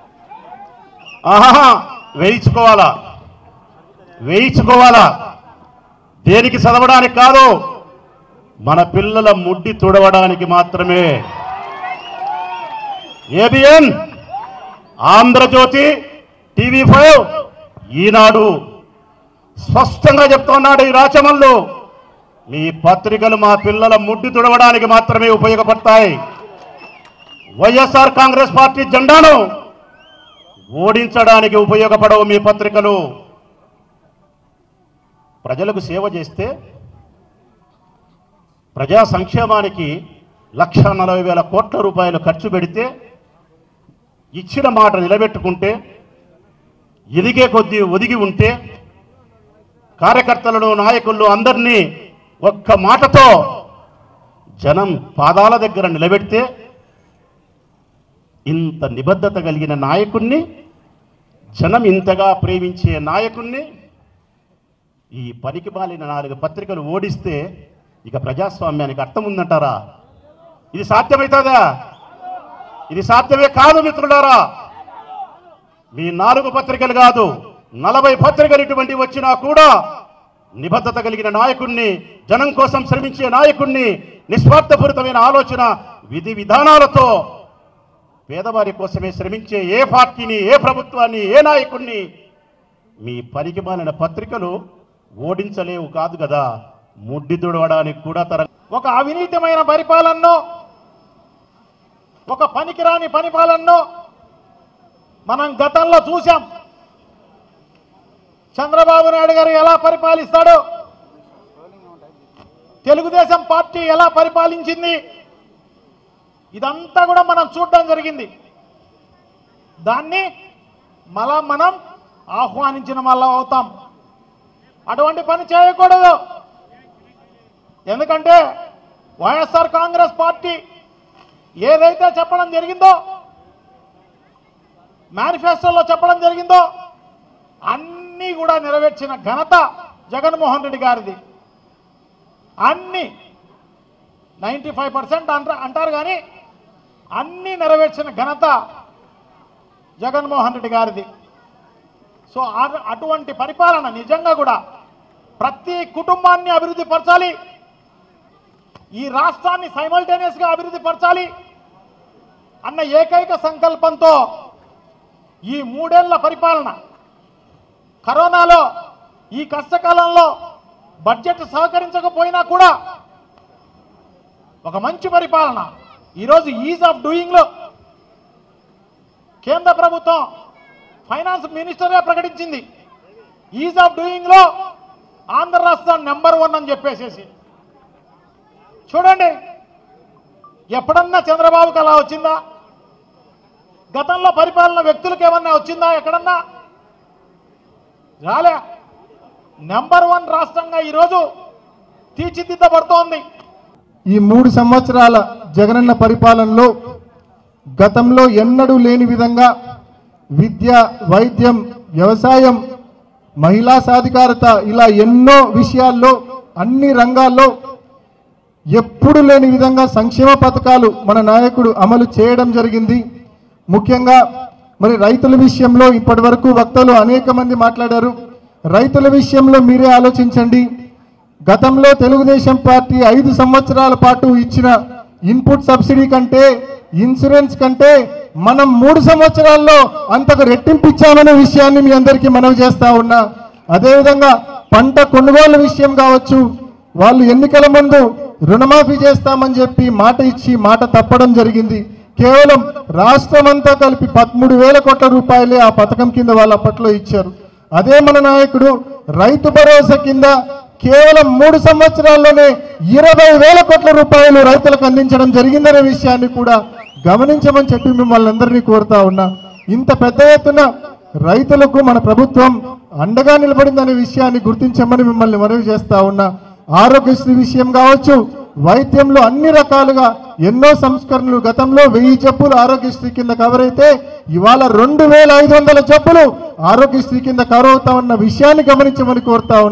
ఆహా వేయించుకోవాలా వేయించుకోవాలా దేనికి చదవడానికి కాదు మన పిల్లల ముడ్డి తుడవడానికి మాత్రమే ABN Andhra Jyothi TV five Eenadu స్పష్టంగా చెప్తున్నాడు ఈ రాచమల్లు మీ పత్రికలు మా పిల్లల ముడ్డి తుడవడానికి మాత్రమే ఉపయోగపడతాయి వైఎస్ఆర్ కాంగ్రెస్ పార్టీ జెండాను ఓడించడానికి ఉపయోగపడవు మీ పత్రికలు ప్రజలకు సేవ చేస్తే ప్రజా సంక్షేమానికి లక్ష నలభై వేల కోట్ల రూపాయలు ఖర్చు పెడితే ఇచ్చిన మాట నిలబెట్టుకుంటే ఎదిగే కొద్దీ ఒదిగి ఉంటే కార్యకర్తలను నాయకులను అందరినీ ఒక్క మాటతో జనం పాదాల దగ్గర నిలబెడితే ఇంత నిబద్ధత కలిగిన నాయకుణ్ణి జనం ఇంతగా ప్రేమించే నాయకుణ్ణి ఈ పనికి మాలిన నాలుగు పత్రికలు ఓడిస్తే ఇక ప్రజాస్వామ్యానికి అర్థం ఉందంటారా ఇది సాధ్యమవుతుందా ఇది సాధ్యమే కాదు మిత్రులారా మీ నాలుగు పత్రికలు కాదు నలభై పత్రికలు ఇటువంటి వచ్చినా కూడా నిబద్ధత కలిగిన నాయకుణ్ణి జనం కోసం శ్రమించే నాయకుణ్ణి నిస్వార్థపూరితమైన ఆలోచన విధి విధానాలతో పేదవారి కోసమే శ్రమించే ఏ పార్టీని ఏ ప్రభుత్వాన్ని ఏ నాయకుణ్ణి మీ పనికి మాలిన పత్రికలు ఓడించలేవు కాదు కదా ముడ్డి తుడవడానికి కూడా తర ఒక అవినీతిమైన పరిపాలనను ఒక పనికిరాని పరిపాలనను మనం గతంలో చూశాం చంద్రబాబు నాయుడు గారు ఎలా పరిపాలిస్తాడో తెలుగుదేశం పార్టీ ఎలా పరిపాలించింది ఇదంతా కూడా మనం చూడడం జరిగింది దాన్ని మళ్ళా మనం ఆహ్వానించిన మళ్ళా అవుతాం అటువంటి పని చేయకూడదు ఎందుకంటే వైఎస్ఆర్ కాంగ్రెస్ పార్టీ ఏదైతే చెప్పడం జరిగిందో మేనిఫెస్టోలో చెప్పడం జరిగిందో అన్నీ కూడా నెరవేర్చిన ఘనత జగన్మోహన్ రెడ్డి గారిది అన్ని నైంటీ ఫైవ్ పర్సెంట్ అంటారు కానీ అన్నీ నెరవేర్చిన ఘనత జగన్మోహన్ రెడ్డి గారిది సో ఆ- అటువంటి పరిపాలన నిజంగా కూడా ప్రతి కుటుంబాన్ని అభివృద్ధి పరచాలి ఈ రాష్ట్రాన్ని సైమల్టేనియస్గా అభివృద్ధి పరచాలి అన్న ఏకైక సంకల్పంతో ఈ మూడేళ్ల పరిపాలన కరోనాలో ఈ కష్టకాలంలో బడ్జెట్ సహకరించకపోయినా కూడా ఒక మంచి పరిపాలన ఈరోజు ఈజ్ ఆఫ్ డూయింగ్లో కేంద్ర ప్రభుత్వం ఫైనాన్స్ మినిస్టరే ప్రకటించింది ఈజ్ ఆఫ్ డూయింగ్లో ఆంధ్ర రాష్ట్రం నెంబర్ వన్ అని చెప్పేసేసి చూడండి ఎప్పుడన్నా చంద్రబాబుకి అలా వచ్చిందా గతంలో పరిపాలన వ్యక్తులకు ఏమన్నా వచ్చిందా ఎక్కడన్నా రాలే నెంబర్ వన్ రాష్ట్రంగా ఈరోజు తీర్చిదిద్దబడుతోంది ఈ మూడు సంవత్సరాల జగనన్న పరిపాలనలో గతంలో ఎన్నడూ లేని విధంగా విద్య వైద్యం వ్యవసాయం మహిళా సాధికారత ఇలా ఎన్నో విషయాల్లో అన్ని రంగాల్లో ఎప్పుడు లేని విధంగా సంక్షేమ పథకాలు మన నాయకుడు అమలు చేయడం జరిగింది ముఖ్యంగా మరి రైతుల విషయంలో ఇప్పటి వరకు వక్తలు అనేక మంది మాట్లాడారు రైతుల విషయంలో మీరే ఆలోచించండి గతంలో తెలుగుదేశం పార్టీ ఐదు సంవత్సరాల పాటు ఇచ్చిన ఇన్పుట్ సబ్సిడీ కంటే ఇన్సూరెన్స్ కంటే మనం మూడు సంవత్సరాల్లో అంతకు రెట్టింపు ఇచ్చామనే విషయాన్ని మీ అందరికీ మనవి చేస్తా ఉన్నా అదేవిధంగా పంట కొనుగోలు విషయం కావచ్చు వాళ్ళు ఎన్నికల ముందు రుణమాఫీ చేస్తామని చెప్పి మాట ఇచ్చి మాట తప్పడం జరిగింది కేవలం రాష్ట్రం అంతా కలిపి పదమూడు వేల కోట్ల రూపాయలే ఆ పథకం కింద వాళ్ళు అప్పట్లో ఇచ్చారు అదే మన నాయకుడు రైతు భరోసా కింద కేవలం మూడు సంవత్సరాల్లోనే ఇరవై వేల కోట్ల రూపాయలు రైతులకు అందించడం జరిగిందనే విషయాన్ని కూడా గమనించమని చెప్పి మిమ్మల్ని అందరినీ కోరుతా ఉన్నా ఇంత పెద్ద ఎత్తున రైతులకు మన ప్రభుత్వం అండగా నిలబడిందనే విషయాన్ని గుర్తించమని మిమ్మల్ని మనవి చేస్తా ఉన్నా ఆరోగ్యశ్రీ విషయం కావచ్చు వైద్యంలో అన్ని రకాలుగా ఎన్నో సంస్కరణలు గతంలో వెయ్యి జబ్బులు ఆరోగ్యశ్రీ కింద కవర్ అయితే ఇవాళ రెండు వేల ఐదు వందల జబ్బులు ఆరోగ్యశ్రీ కింద కవర్ అవుతా ఉన్న విషయాన్ని గమనించమని కోరుతా ఉన్నా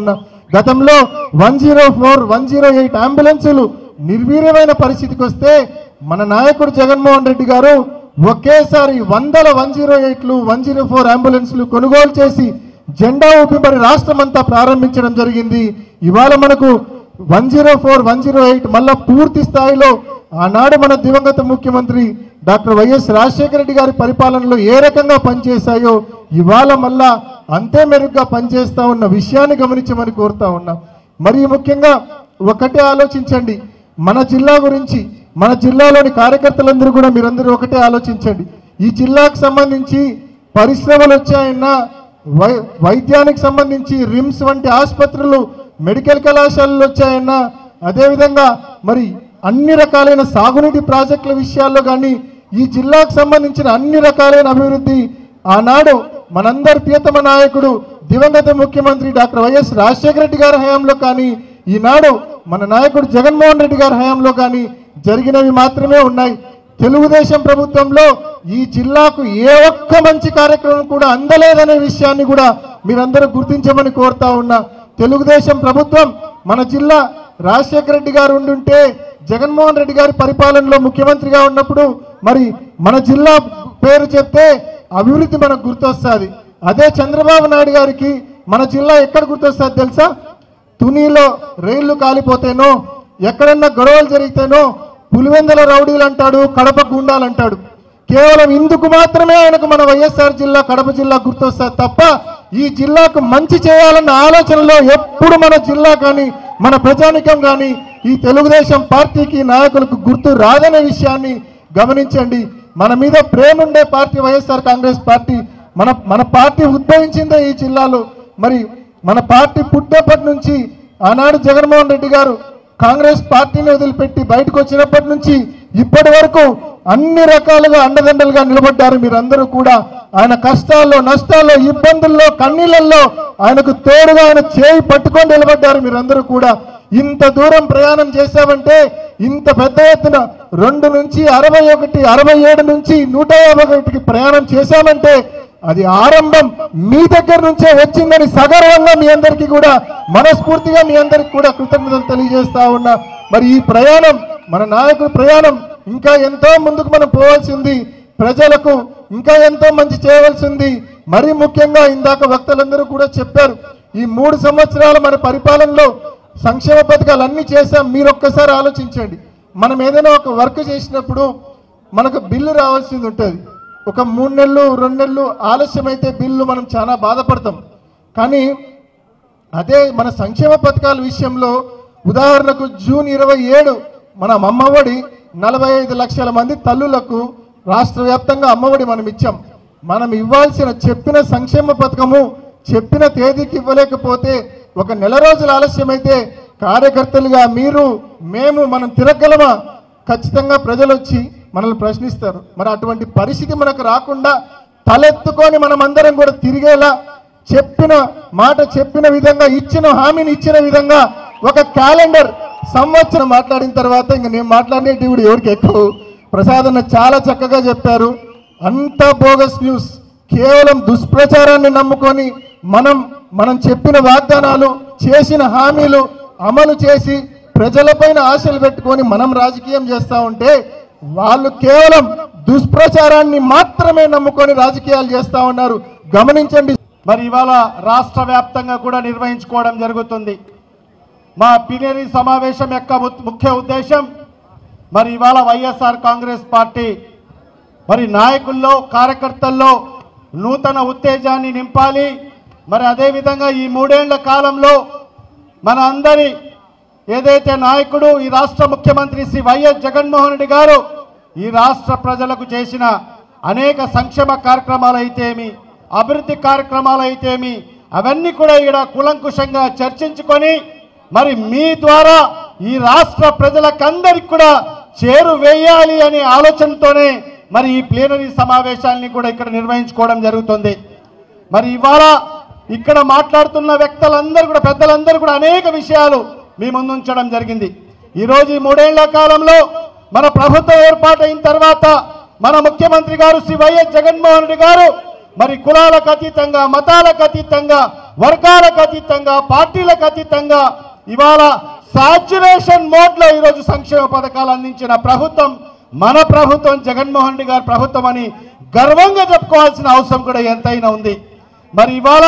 గతంలో one zero four one zero eight అంబులెన్సులు నిర్వీర్యమైన పరిస్థితికి వస్తే మన నాయకుడు జగన్మోహన్ రెడ్డి గారు ఒకేసారి వందల వన్ జీరో ఎయిట్లు వన్ జీరో ఫోర్ అంబులెన్స్లు కొనుగోలు చేసి జెండా ఊపి మరి రాష్ట్రం అంతా ప్రారంభించడం జరిగింది ఇవాళ మనకు one zero four one zero eight మళ్ళా పూర్తి స్థాయిలో ఆనాడు మన దివంగత ముఖ్యమంత్రి డాక్టర్ వైఎస్ రాజశేఖర రెడ్డి గారి పరిపాలనలో ఏ రకంగా పనిచేశాయో ఇవాళ మళ్ళా అంతే మెరుగ్గా పనిచేస్తా ఉన్న విషయాన్ని గమనించమని కోరుతా ఉన్నాం మరి ముఖ్యంగా ఒకటే ఆలోచించండి మన జిల్లా గురించి మన జిల్లాలోని కార్యకర్తలందరూ కూడా మీరందరూ ఒకటే ఆలోచించండి ఈ జిల్లాకు సంబంధించి పరిశ్రమలు వచ్చాయన్నా వై వైద్యానికి సంబంధించి రిమ్స్ వంటి ఆసుపత్రులు మెడికల్ కళాశాలలు వచ్చాయన్నా అదేవిధంగా మరి అన్ని రకాలైన సాగునీటి ప్రాజెక్టుల విషయాల్లో కానీ ఈ జిల్లాకు సంబంధించిన అన్ని రకాలైన అభివృద్ధి ఆనాడు మనందరి ప్రియతమ నాయకుడు దివంగత ముఖ్యమంత్రి డాక్టర్ వైఎస్ రాజశేఖర రెడ్డి గారి హయాంలో కానీ ఈనాడు మన నాయకుడు జగన్మోహన్ రెడ్డి గారి హయాంలో కానీ జరిగినవి మాత్రమే ఉన్నాయి తెలుగుదేశం ప్రభుత్వంలో ఈ జిల్లాకు ఏ ఒక్క మంచి కార్యక్రమం కూడా అందలేదనే విషయాన్ని కూడా మీరందరూ గుర్తించమని కోరుతా ఉన్నా తెలుగుదేశం ప్రభుత్వం మన జిల్లా రాజశేఖర రెడ్డి గారు ఉండుంటే జగన్మోహన్ రెడ్డి గారి పరిపాలనలో ముఖ్యమంత్రిగా ఉన్నప్పుడు మరి మన జిల్లా పేరు చెప్తే అభివృద్ధి మనకు గుర్తొస్తుంది అదే చంద్రబాబు నాయుడు గారికి మన జిల్లా ఎక్కడ గుర్తొస్తుంది తెలుసా తునిలో రైళ్లు కాలిపోతేనో ఎక్కడన్నా గొడవలు జరిగితేనో పులివెందల రౌడీలు అంటాడు కడప గుండాలు అంటాడు కేవలం ఇందుకు మాత్రమే ఆయనకు మన వైఎస్ఆర్ జిల్లా కడప జిల్లా గుర్తొస్తుంది తప్ప ఈ జిల్లాకు మంచి చేయాలన్న ఆలోచనలో ఎప్పుడు మన జిల్లా కానీ మన ప్రజానికం కానీ ఈ తెలుగుదేశం పార్టీకి నాయకులకు గుర్తు రాదనే విషయాన్ని గమనించండి మన మీద ప్రేమ ఉండే పార్టీ వైఎస్ఆర్ కాంగ్రెస్ పార్టీ మన మన పార్టీ ఉద్భవించిందే ఈ జిల్లాలో మరి మన పార్టీ పుట్టేపటి నుంచి ఆనాడు జగన్మోహన్ రెడ్డి గారు కాంగ్రెస్ పార్టీని వదిలిపెట్టి బయటకు వచ్చినప్పటి నుంచి ఇప్పటి వరకు అన్ని రకాలుగా అండదండలుగా నిలబడ్డారు మీరందరూ కూడా ఆయన కష్టాల్లో నష్టాల్లో ఇబ్బందుల్లో కన్నీళ్ళల్లో ఆయనకు తోడుగా ఆయన చేయి పట్టుకొని నిలబడ్డారు మీరందరూ కూడా ఇంత దూరం ప్రయాణం చేశామంటే ఇంత పెద్ద ఎత్తున రెండు నుంచి అరవై ఒకటి అరవై ఏడు నుంచి నూట యాభై ఒకటికి ప్రయాణం చేశామంటే అది ఆరంభం మీ దగ్గర నుంచే వచ్చిందని సగర్వంగా మీ అందరికీ కూడా మనస్ఫూర్తిగా మీ అందరికి కూడా కృతజ్ఞతలు తెలియజేస్తా ఉన్నా మరి ఈ ప్రయాణం మన నాయకుడి ప్రయాణం ఇంకా ఎంతో ముందుకు మనం పోవాల్సింది ప్రజలకు ఇంకా ఎంతో మంచి చేయవలసింది మరీ ముఖ్యంగా ఇందాక వక్తలందరూ కూడా చెప్పారు ఈ మూడు సంవత్సరాల మన పరిపాలనలో సంక్షేమ పథకాలు అన్ని చేశాం మీరు ఒక్కసారి ఆలోచించండి మనం ఏదైనా ఒక వర్క్ చేసినప్పుడు మనకు బిల్లు రావాల్సింది ఉంటుంది ఒక మూడు నెలలు రెండు నెలలు ఆలస్యమైతే బిల్లు మనం చాలా బాధపడతాం కానీ అదే మన సంక్షేమ పథకాల విషయంలో ఉదాహరణకు జూన్ ఇరవై ఏడు మన అమ్మఒడి నలభై ఐదు లక్షల మంది తల్లులకు రాష్ట్ర వ్యాప్తంగా అమ్మఒడి మనం ఇచ్చాం మనం ఇవ్వాల్సిన చెప్పిన సంక్షేమ పథకము చెప్పిన తేదీకి ఇవ్వలేకపోతే ఒక నెల రోజులు ఆలస్యమైతే కార్యకర్తలుగా మీరు మేము మనం తిరగలమా ఖచ్చితంగా ప్రజలు వచ్చి మనల్ని ప్రశ్నిస్తారు మరి అటువంటి పరిస్థితి మనకు రాకుండా తలెత్తుకొని మనం అందరం కూడా తిరిగేలా చెప్పిన మాట చెప్పిన విధంగా ఇచ్చిన హామీని ఇచ్చిన విధంగా ఒక క్యాలెండర్ సంవత్సరం మాట్లాడిన తర్వాత ఇంకా నేను మాట్లాడేటి కూడా ఎవరికి ఎక్కువ ప్రసాద్ అన్న చాలా చక్కగా చెప్పారు అంత బోగస్ న్యూస్ కేవలం దుష్ప్రచారాన్ని నమ్ముకొని మనం మనం చెప్పిన వాగ్దానాలు చేసిన హామీలు అమలు చేసి ప్రజలపైన ఆశలు పెట్టుకొని మనం రాజకీయం చేస్తా ఉంటే వాళ్ళు కేవలం దుష్ప్రచారాన్ని మాత్రమే నమ్ముకొని రాజకీయాలు చేస్తా ఉన్నారు గమనించండి మరి ఇవాళ రాష్ట్ర వ్యాప్తంగా కూడా నిర్వహించుకోవడం జరుగుతుంది మా ప్లీనరీ సమావేశం యొక్క ము- ముఖ్య ఉద్దేశం మరి ఇవాళ వైఎస్ఆర్ కాంగ్రెస్ పార్టీ మరి నాయకుల్లో కార్యకర్తల్లో నూతన ఉత్తేజాన్ని నింపాలి మరి అదేవిధంగా ఈ మూడేళ్ల కాలంలో మన అందరి ఏదైతే నాయకుడు ఈ రాష్ట్ర ముఖ్యమంత్రి శ్రీ వైఎస్ జగన్మోహన్ రెడ్డి గారు ఈ రాష్ట్ర ప్రజలకు చేసిన అనేక సంక్షేమ కార్యక్రమాలు అయితేమి అభివృద్ధి కార్యక్రమాలు అయితేమి అవన్నీ కూడా ఇక్కడ కులంకుశంగా చర్చించుకొని మరి మీ ద్వారా ఈ రాష్ట్ర ప్రజలకందరికి కూడా చేరు వేయాలి అనే ఆలోచనతోనే మరి ఈ ప్లేనరీ సమావేశాన్ని కూడా ఇక్కడ నిర్వహించుకోవడం జరుగుతుంది మరి ఇవాళ ఇక్కడ మాట్లాడుతున్న వ్యక్తులందరూ కూడా పెద్దలందరూ కూడా అనేక విషయాలు మీ ముందు ఉంచడం జరిగింది ఈరోజు ఈ మూడేళ్ల కాలంలో మన ప్రభుత్వం ఏర్పాటైన తర్వాత మన ముఖ్యమంత్రి గారు శ్రీ వైఎస్ జగన్మోహన్ రెడ్డి గారు మరి కులాలకు అతీతంగా మతాలకు అతీతంగా వర్గాలకు అతీతంగా పార్టీలకు అతీతంగా ఇవాళ సాచురేషన్ మోడ్లో ఈరోజు సంక్షేమ పథకాలు అందించిన ప్రభుత్వం మన ప్రభుత్వం జగన్మోహన్ రెడ్డి గారి ప్రభుత్వం అని గర్వంగా చెప్పుకోవాల్సిన అవసరం కూడా ఎంతైనా ఉంది మరి ఇవాళ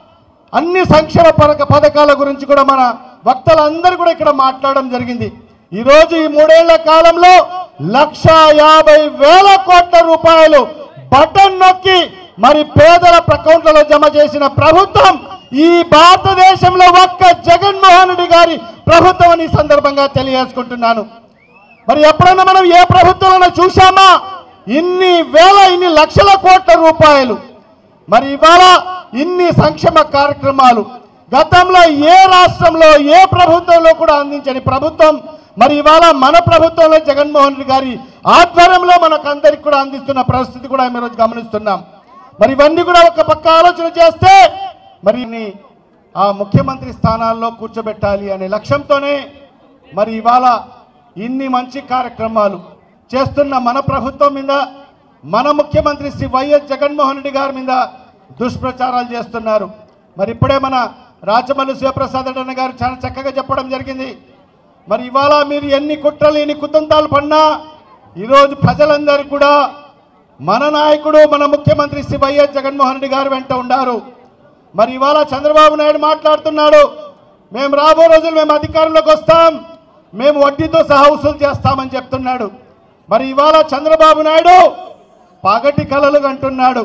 అన్ని సంక్షేమ పథక పథకాల గురించి కూడా మన వక్తలందరూ కూడా ఇక్కడ మాట్లాడడం జరిగింది ఈరోజు ఈ మూడేళ్ల కాలంలో లక్ష యాభై వేల కోట్ల రూపాయలు బటన్ నొక్కి మరి పేదల అకౌంట్లలో జమ చేసిన ప్రభుత్వం ఈ భారతదేశంలో ఒక్క జగన్మోహన్ రెడ్డి గారి ప్రభుత్వం అని ఈ సందర్భంగా తెలియజేసుకుంటున్నాను మరి ఎప్పుడైనా మనం ఏ ప్రభుత్వంలో చూశామా ఇన్ని వేల ఇన్ని లక్షల కోట్ల రూపాయలు మరి ఇవాళ ఇన్ని సంక్షేమ కార్యక్రమాలు గతంలో ఏ రాష్ట్రంలో ఏ ప్రభుత్వంలో కూడా అందించని ప్రభుత్వం మరి ఇవాళ మన ప్రభుత్వంలో జగన్మోహన్ రెడ్డి గారి ఆధ్వర్యంలో మనకందరికి కూడా అందిస్తున్న పరిస్థితి కూడా మేము ఈరోజు గమనిస్తున్నాం మరి ఇవన్నీ కూడా ఒక పక్క ఆలోచన చేస్తే మరి ఇన్ని ఆ ముఖ్యమంత్రి స్థానాల్లో కూర్చోబెట్టాలి అనే లక్ష్యంతోనే మరి ఇవాళ ఇన్ని మంచి కార్యక్రమాలు చేస్తున్న మన ప్రభుత్వం మీద మన ముఖ్యమంత్రి శ్రీ వైఎస్ జగన్మోహన్ రెడ్డి గారి మీద దుష్ప్రచారాలు చేస్తున్నారు మరి ఇప్పుడే మన రాజమల్లి శివప్రసాద్ అన్న గారు చాలా చక్కగా చెప్పడం జరిగింది మరి ఇవాళ మీరు ఎన్ని కుట్రలు ఎన్ని కుతంతాలు పడినా ఈరోజు ప్రజలందరూ కూడా మన నాయకుడు మన ముఖ్యమంత్రి శ్రీ వైఎస్ జగన్మోహన్ రెడ్డి గారు వెంట ఉన్నారు మరి ఇవాళ చంద్రబాబు నాయుడు మాట్లాడుతున్నాడు మేము రాబో రోజులు మేము అధికారంలోకి వస్తాం మేము వడ్డీతో సహా వసూలు చేస్తామని చెప్తున్నాడు మరి ఇవాళ చంద్రబాబు నాయుడు పగటి కలలు కంటున్నాడు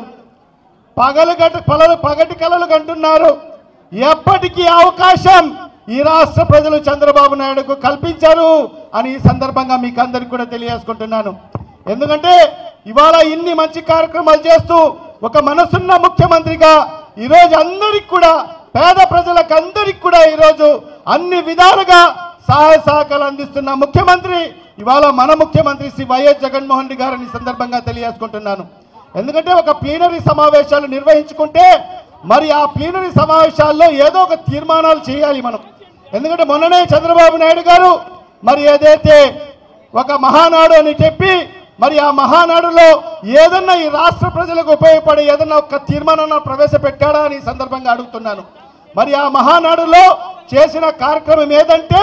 పగలు గంట పగలు పగటి కలలు కంటున్నారు ఎప్పటికీ అవకాశం ఈ రాష్ట్ర ప్రజలు చంద్రబాబు నాయుడుకు కల్పించారు అని ఈ సందర్భంగా మీకు అందరికి కూడా తెలియజేసుకుంటున్నాను ఎందుకంటే ఇవాళ ఇన్ని మంచి కార్యక్రమాలు చేస్తూ ఒక మనసున్న ముఖ్యమంత్రిగా ఈరోజు అందరికి కూడా పేద ప్రజలకు అందరికి కూడా ఈరోజు అన్ని విధాలుగా సహాయ సహకారాలు అందిస్తున్న ముఖ్యమంత్రి ఇవాళ మన ముఖ్యమంత్రి శ్రీ వైఎస్ జగన్మోహన్ రెడ్డి గారిని ఈ సందర్భంగా తెలియజేసుకుంటున్నాను ఎందుకంటే ఒక ప్లీనరీ సమావేశాలు నిర్వహించుకుంటే మరి ఆ ప్లీనరీ సమావేశాల్లో ఏదో ఒక తీర్మానాలు చేయాలి మనం ఎందుకంటే మొన్ననే చంద్రబాబు నాయుడు గారు మరి ఏదైతే ఒక మహానాడు అని చెప్పి మరి ఆ మహానాడులో ఏదన్నా ఈ రాష్ట్ర ప్రజలకు ఉపయోగపడే ఏదన్నా ఒక తీర్మానాన్ని ప్రవేశపెట్టాడా అని ఈ సందర్భంగా అడుగుతున్నాను మరి ఆ మహానాడులో చేసిన కార్యక్రమం ఏదంటే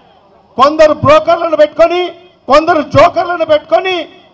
కొందరు బ్రోకర్లను పెట్టుకొని కొందరు జోకర్లను పెట్టుకొని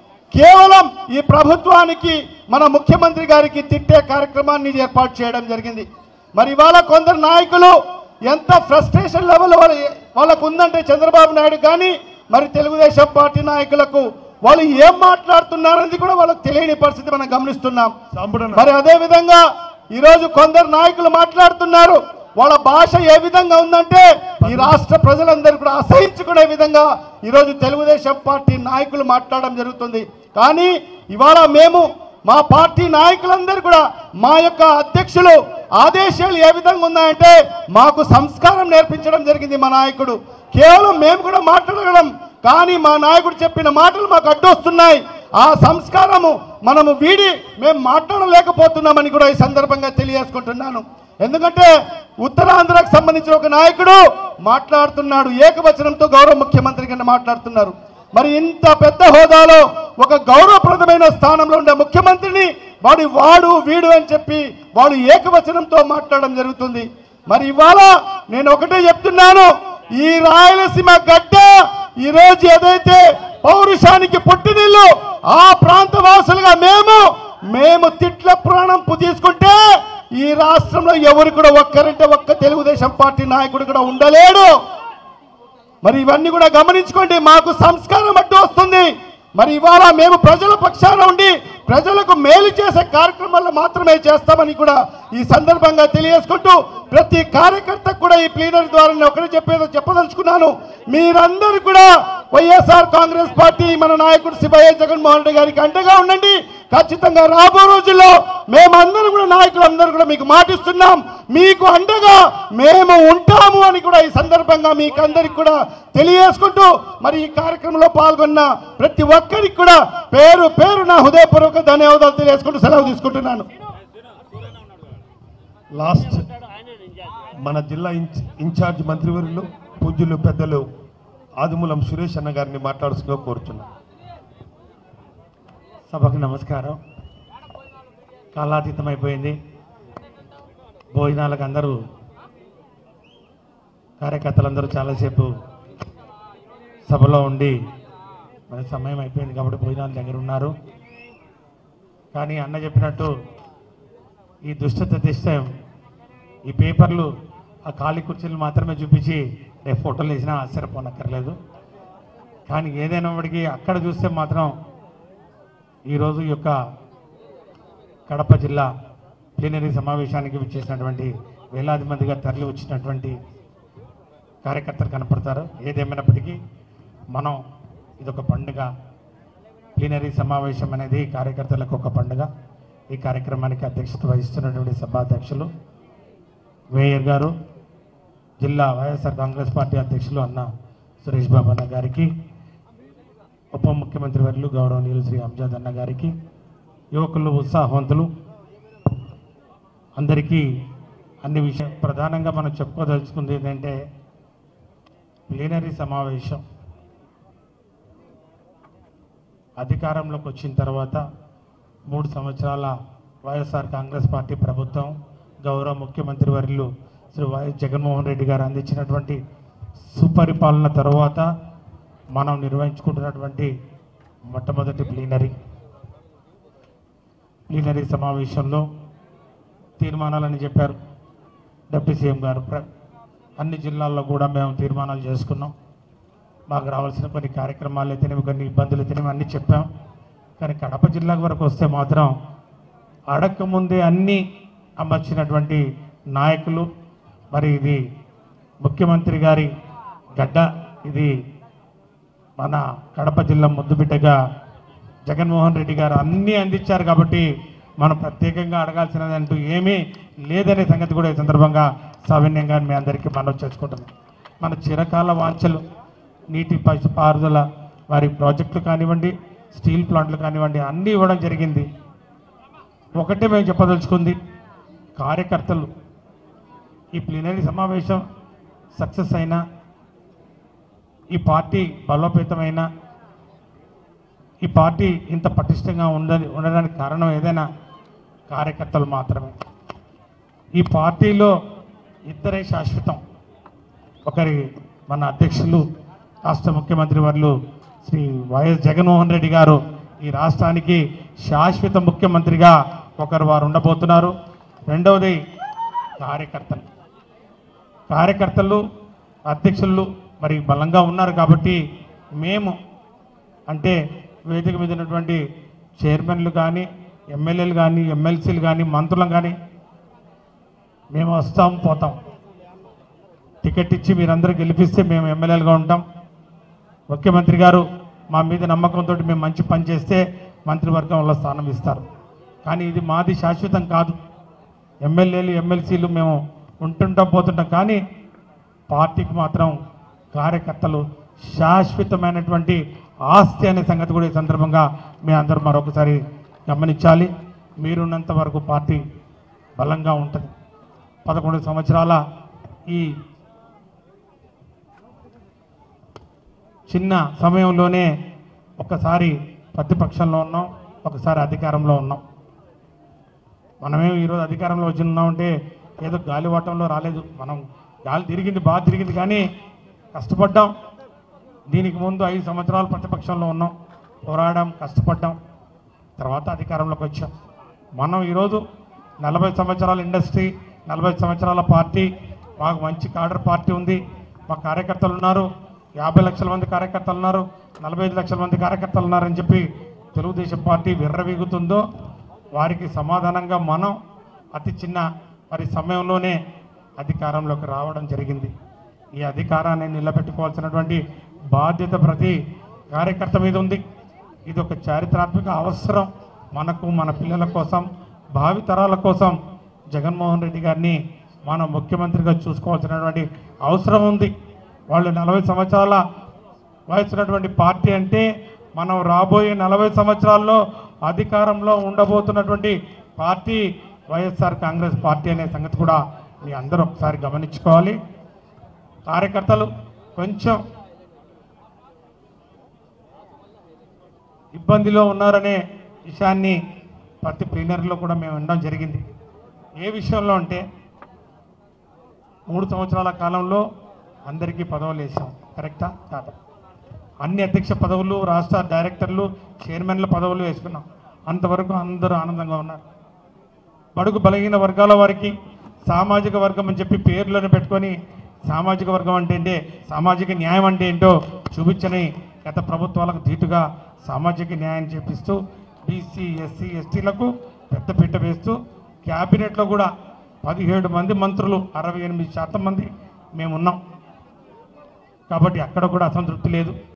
కేవలం ఈ ప్రభుత్వానికి మన ముఖ్యమంత్రి గారికి తిట్టే కార్యక్రమాన్ని ఏర్పాటు చేయడం జరిగింది మరి ఇవాళ కొందరు నాయకులు ఎంత ఫ్రస్ట్రేషన్ లెవెల్ వాళ్ళ వాళ్ళకు ఉందంటే చంద్రబాబు నాయుడు కానీ మరి తెలుగుదేశం పార్టీ నాయకులకు వాళ్ళు ఏం మాట్లాడుతున్నారనేది కూడా వాళ్ళకి తెలియని పరిస్థితి మనం గమనిస్తున్నాం మరి అదే విధంగా ఈరోజు కొందరు నాయకులు మాట్లాడుతున్నారు వాళ్ళ భాష ఏ విధంగా ఉందంటే ఈ రాష్ట్ర ప్రజలందరూ కూడా అసహించుకునే విధంగా ఈరోజు తెలుగుదేశం పార్టీ నాయకులు మాట్లాడడం జరుగుతుంది కానీ ఇవాళ మేము మా పార్టీ నాయకులందరూ కూడా మా యొక్క అధ్యక్షులు ఆదేశాలు ఏ విధంగా ఉన్నాయంటే మాకు సంస్కారం నేర్పించడం జరిగింది మా నాయకుడు కేవలం మేము కూడా మాట్లాడగలం కానీ మా నాయకుడు చెప్పిన మాటలు మాకు అడ్డొస్తున్నాయి ఆ సంస్కారము మనము వీడి మేము మాట్లాడలేకపోతున్నామని కూడా ఈ సందర్భంగా తెలియజేసుకుంటున్నాను ఎందుకంటే ఉత్తరాంధ్రకు సంబంధించిన ఒక నాయకుడు మాట్లాడుతున్నాడు ఏకవచనంతో గౌరవ ముఖ్యమంత్రి కింద మాట్లాడుతున్నారు మరి ఇంత పెద్ద హోదాలో ఒక గౌరవప్రదమైన స్థానంలో ఉండే ముఖ్యమంత్రిని వాడి వాడు వీడు అని చెప్పి వాడు ఏకవచనంతో మాట్లాడడం జరుగుతుంది మరి ఇవాళ నేను ఒకటే చెప్తున్నాను ఈ రాయలసీమ గడ్డ ఈ రోజు ఏదైతే పౌరుషానికి పుట్టినిల్లు ఆ ప్రాంత వాసులుగా మేము మేము తిట్ల ప్రాణం తీసుకుంటే ఈ రాష్ట్రంలో ఎవరు కూడా ఒక్కరంటే ఒక్క తెలుగుదేశం పార్టీ నాయకుడు కూడా ఉండలేడు మరి ఇవన్నీ కూడా గమనించుకోండి మాకు సంస్కారం అడ్డు వస్తుంది మరి ఇవాళ మేము ప్రజల పక్షాన ఉండి ప్రజలకు మేలు చేసే కార్యక్రమాలు మాత్రమే చేస్తామని కూడా ఈ సందర్భంగా తెలియజేసుకుంటూ ప్రతి కార్యకర్తకు కూడా ఈ ప్లీనరీ ద్వారా నేను ఒకటి చెప్పేదో చెప్పదలుచుకున్నాను మీరందరూ కూడా వైఎస్ఆర్ కాంగ్రెస్ పార్టీ మన నాయకుడు శివయ్య జగన్మోహన్ రెడ్డి గారికి అండగా ఉండండి ఖచ్చితంగా రాబో రోజుల్లో మేమందరం కూడా నాయకులందరూ కూడా మీకు మాటిస్తున్నాం మీకు అండగా మేము ఉంటాము అని కూడా ఈ సందర్భంగా మీకు అందరికి కూడా తెలియజేసుకుంటూ మరి ఈ కార్యక్రమంలో పాల్గొన్న ప్రతి ఒక్కరికి కూడా పేరు పేరు నా హృదయపూర్వక ధన్యవాదాలు తెలియజేసుకుంటూ సెలవు తీసుకుంటున్నాను లాస్ట్ మన జిల్లా ఇన్ఛ ఇన్ఛార్జ్ మంత్రివర్యులు పూజ్యులు పెద్దలు ఆదిమూలం సురేష్ అన్న గారిని మాట్లాడుతున్నా కోరుతున్నాను సభకు నమస్కారం కాలాతీతమైపోయింది భోజనాలకు అందరూ కార్యకర్తలందరూ చాలాసేపు సభలో ఉండి మన సమయం అయిపోయింది కాబట్టి భోజనాల దగ్గర ఉన్నారు కానీ అన్న చెప్పినట్టు ఈ దుష్టత తెస్తే ఈ పేపర్లు ఆ ఖాళీ కుర్చీలు మాత్రమే చూపించి రేపు ఫోటోలు వేసినా ఆశ్చర్యపోనక్కర్లేదు కానీ ఏదైనప్పటికీ అక్కడ చూస్తే మాత్రం ఈరోజు ఈ యొక్క కడప జిల్లా ప్లీనరీ సమావేశానికి విచ్చేసినటువంటి వేలాది మందిగా తరలి వచ్చినటువంటి కార్యకర్తలు కనపడతారు ఏదేమైనప్పటికీ మనం ఇదొక పండుగ ప్లీనరీ సమావేశం అనేది కార్యకర్తలకు ఒక పండుగ ఈ కార్యక్రమానికి అధ్యక్షత వహిస్తున్నటువంటి సభాధ్యక్షులు మేయర్ గారు జిల్లా వైఎస్ఆర్ కాంగ్రెస్ పార్టీ అధ్యక్షులు అన్న సురేష్ బాబు అన్న గారికి ఉప ముఖ్యమంత్రి వర్యులు గౌరవనీయులు శ్రీ అంజాద్ అన్న గారికి యువకులు ఉత్సాహవంతులు అందరికీ అన్ని విషయం ప్రధానంగా మనం చెప్పుకోదలుచుకుంది ఏంటంటే ప్లీనరీ సమావేశం అధికారంలోకి వచ్చిన తర్వాత మూడు సంవత్సరాల వైఎస్ఆర్ కాంగ్రెస్ పార్టీ ప్రభుత్వం గౌరవ ముఖ్యమంత్రి వర్యులు శ్రీ వైఎస్ జగన్మోహన్ రెడ్డి గారు అందించినటువంటి సుపరిపాలన తర్వాత మనం నిర్వహించుకుంటున్నటువంటి మొట్టమొదటి ప్లీనరీ ప్లీనరీ సమావేశంలో తీర్మానాలని చెప్పారు డిప్యూటీ సీఎం గారు ప్ర- అన్ని జిల్లాల్లో కూడా మేము తీర్మానాలు చేసుకున్నాం మాకు రావాల్సిన కొన్ని కార్యక్రమాలు అయితేనేమి కొన్ని ఇబ్బందులు అయితేనేమి అన్నీ చెప్పాం కానీ కడప జిల్లా వరకు వస్తే మాత్రం అడక్క ముందే అన్నీ అమర్చినటువంటి నాయకులు మరి ఇది ముఖ్యమంత్రి గారి గడ్డ ఇది మన కడప జిల్లా ముద్దుబిడ్డగా జగన్మోహన్ రెడ్డి గారు అన్నీ అందించారు కాబట్టి మనం ప్రత్యేకంగా అడగాల్సినది అంటూ ఏమీ లేదనే సంగతి కూడా ఈ సందర్భంగా సవినయంగా మీ అందరికీ మనం చేసుకుంటున్నాం మన చిరకాల వాంఛలు నీటి పశు పారుదల వారి ప్రాజెక్టులు కానివ్వండి స్టీల్ ప్లాంట్లు కానివ్వండి అన్నీ ఇవ్వడం జరిగింది ఒకటే మేము చెప్పదలుచుకుంది కార్యకర్తలు ఈ ప్లీనరీ సమావేశం సక్సెస్ అయినా ఈ పార్టీ బలోపేతమైన ఈ పార్టీ ఇంత పటిష్టంగా ఉందని ఉండడానికి కారణం ఏదైనా కార్యకర్తలు మాత్రమే ఈ పార్టీలో ఇద్దరే శాశ్వతం ఒకరి మన అధ్యక్షులు రాష్ట్ర ముఖ్యమంత్రి వర్యులు శ్రీ వైఎస్ జగన్మోహన్ రెడ్డి గారు ఈ రాష్ట్రానికి శాశ్వత ముఖ్యమంత్రిగా ఒకరు వారు ఉండబోతున్నారు రెండవది కార్యకర్తలు కార్యకర్తలు అధ్యక్షులు మరి బలంగా ఉన్నారు కాబట్టి మేము అంటే వేదిక మీద ఉన్నటువంటి చైర్మన్లు కానీ ఎమ్మెల్యేలు కానీ ఎమ్మెల్సీలు కానీ మంత్రులు కానీ మేము వస్తాం పోతాం టికెట్ ఇచ్చి మీరందరూ గెలిపిస్తే మేము ఎమ్మెల్యేలుగా ఉంటాం ముఖ్యమంత్రి గారు మా మీద నమ్మకంతో మేము మంచి పని చేస్తే మంత్రివర్గంలో స్థానం ఇస్తారు కానీ ఇది మాది శాశ్వతం కాదు ఎమ్మెల్యేలు ఎమ్మెల్సీలు మేము ఉంటుంటాం పోతుంటాం కానీ పార్టీకి మాత్రం కార్యకర్తలు శాశ్వతమైనటువంటి ఆస్తి అనే సంగతి కూడా ఈ సందర్భంగా మీ అందరూ మరొకసారి గమనించాలి మీరున్నంత వరకు పార్టీ బలంగా ఉంటుంది పదకొండు సంవత్సరాల ఈ చిన్న సమయంలోనే ఒకసారి ప్రతిపక్షంలో ఉన్నాం ఒకసారి అధికారంలో ఉన్నాం మనమేం ఈరోజు అధికారంలో వచ్చి ఉన్నామంటే ఏదో గాలివాటంలో రాలేదు మనం గాలి తిరిగింది బాగా తిరిగింది కానీ కష్టపడ్డాం దీనికి ముందు ఐదు సంవత్సరాలు ప్రతిపక్షంలో ఉన్నాం పోరాడాం కష్టపడ్డాం తర్వాత అధికారంలోకి వచ్చాం మనం ఈరోజు నలభై సంవత్సరాల ఇండస్ట్రీ నలభై సంవత్సరాల పార్టీ మాకు మంచి కాడర్ పార్టీ ఉంది మా కార్యకర్తలు ఉన్నారు యాభై లక్షల మంది కార్యకర్తలు ఉన్నారు నలభై ఐదు లక్షల మంది కార్యకర్తలు ఉన్నారని చెప్పి తెలుగుదేశం పార్టీ విర్రవీగుతుందో వారికి సమాధానంగా మనం అతి చిన్న మరి సమయంలోనే అధికారంలోకి రావడం జరిగింది ఈ అధికారాన్ని నిలబెట్టుకోవాల్సినటువంటి బాధ్యత ప్రతి కార్యకర్త మీద ఉంది ఇది ఒక చారిత్రాత్మక అవసరం మనకు మన పిల్లల కోసం భావితరాల కోసం జగన్మోహన్ రెడ్డి గారిని మనం ముఖ్యమంత్రిగా చూసుకోవాల్సినటువంటి అవసరం ఉంది వాళ్ళు నలభై సంవత్సరాల వయసున్నటువంటి పార్టీ అంటే మనం రాబోయే నలభై సంవత్సరాల్లో అధికారంలో ఉండబోతున్నటువంటి పార్టీ వైఎస్ఆర్ కాంగ్రెస్ పార్టీ అనే సంగతి కూడా మీ అందరూ ఒకసారి గమనించుకోవాలి కార్యకర్తలు కొంచెం ఇబ్బందిలో ఉన్నారనే విషయాన్ని ప్రతి ప్లీనరీలో కూడా మేము వినడం జరిగింది ఏ విషయంలో అంటే మూడు సంవత్సరాల కాలంలో అందరికీ పదవులు వేసాం కరెక్టా కాదా అన్ని అధ్యక్ష పదవులు రాష్ట్ర డైరెక్టర్లు చైర్మన్ల పదవులు వేసుకున్నాం అంతవరకు అందరూ ఆనందంగా ఉన్నారు బడుగు బలహీన వర్గాల వారికి సామాజిక వర్గం అని చెప్పి పేర్లను పెట్టుకొని సామాజిక వర్గం అంటే ఏంటే సామాజిక న్యాయం అంటే ఏంటో చూపించని గత ప్రభుత్వాలకు ధీటుగా సామాజిక న్యాయం చేపిస్తూ బీసీ ఎస్సీ ఎస్టీలకు పెద్దపీట వేస్తూ క్యాబినెట్లో కూడా పదిహేడు మంది మంత్రులు అరవై ఎనిమిది శాతం మంది మేమున్నాం కాబట్టి అక్కడ కూడా అసంతృప్తి లేదు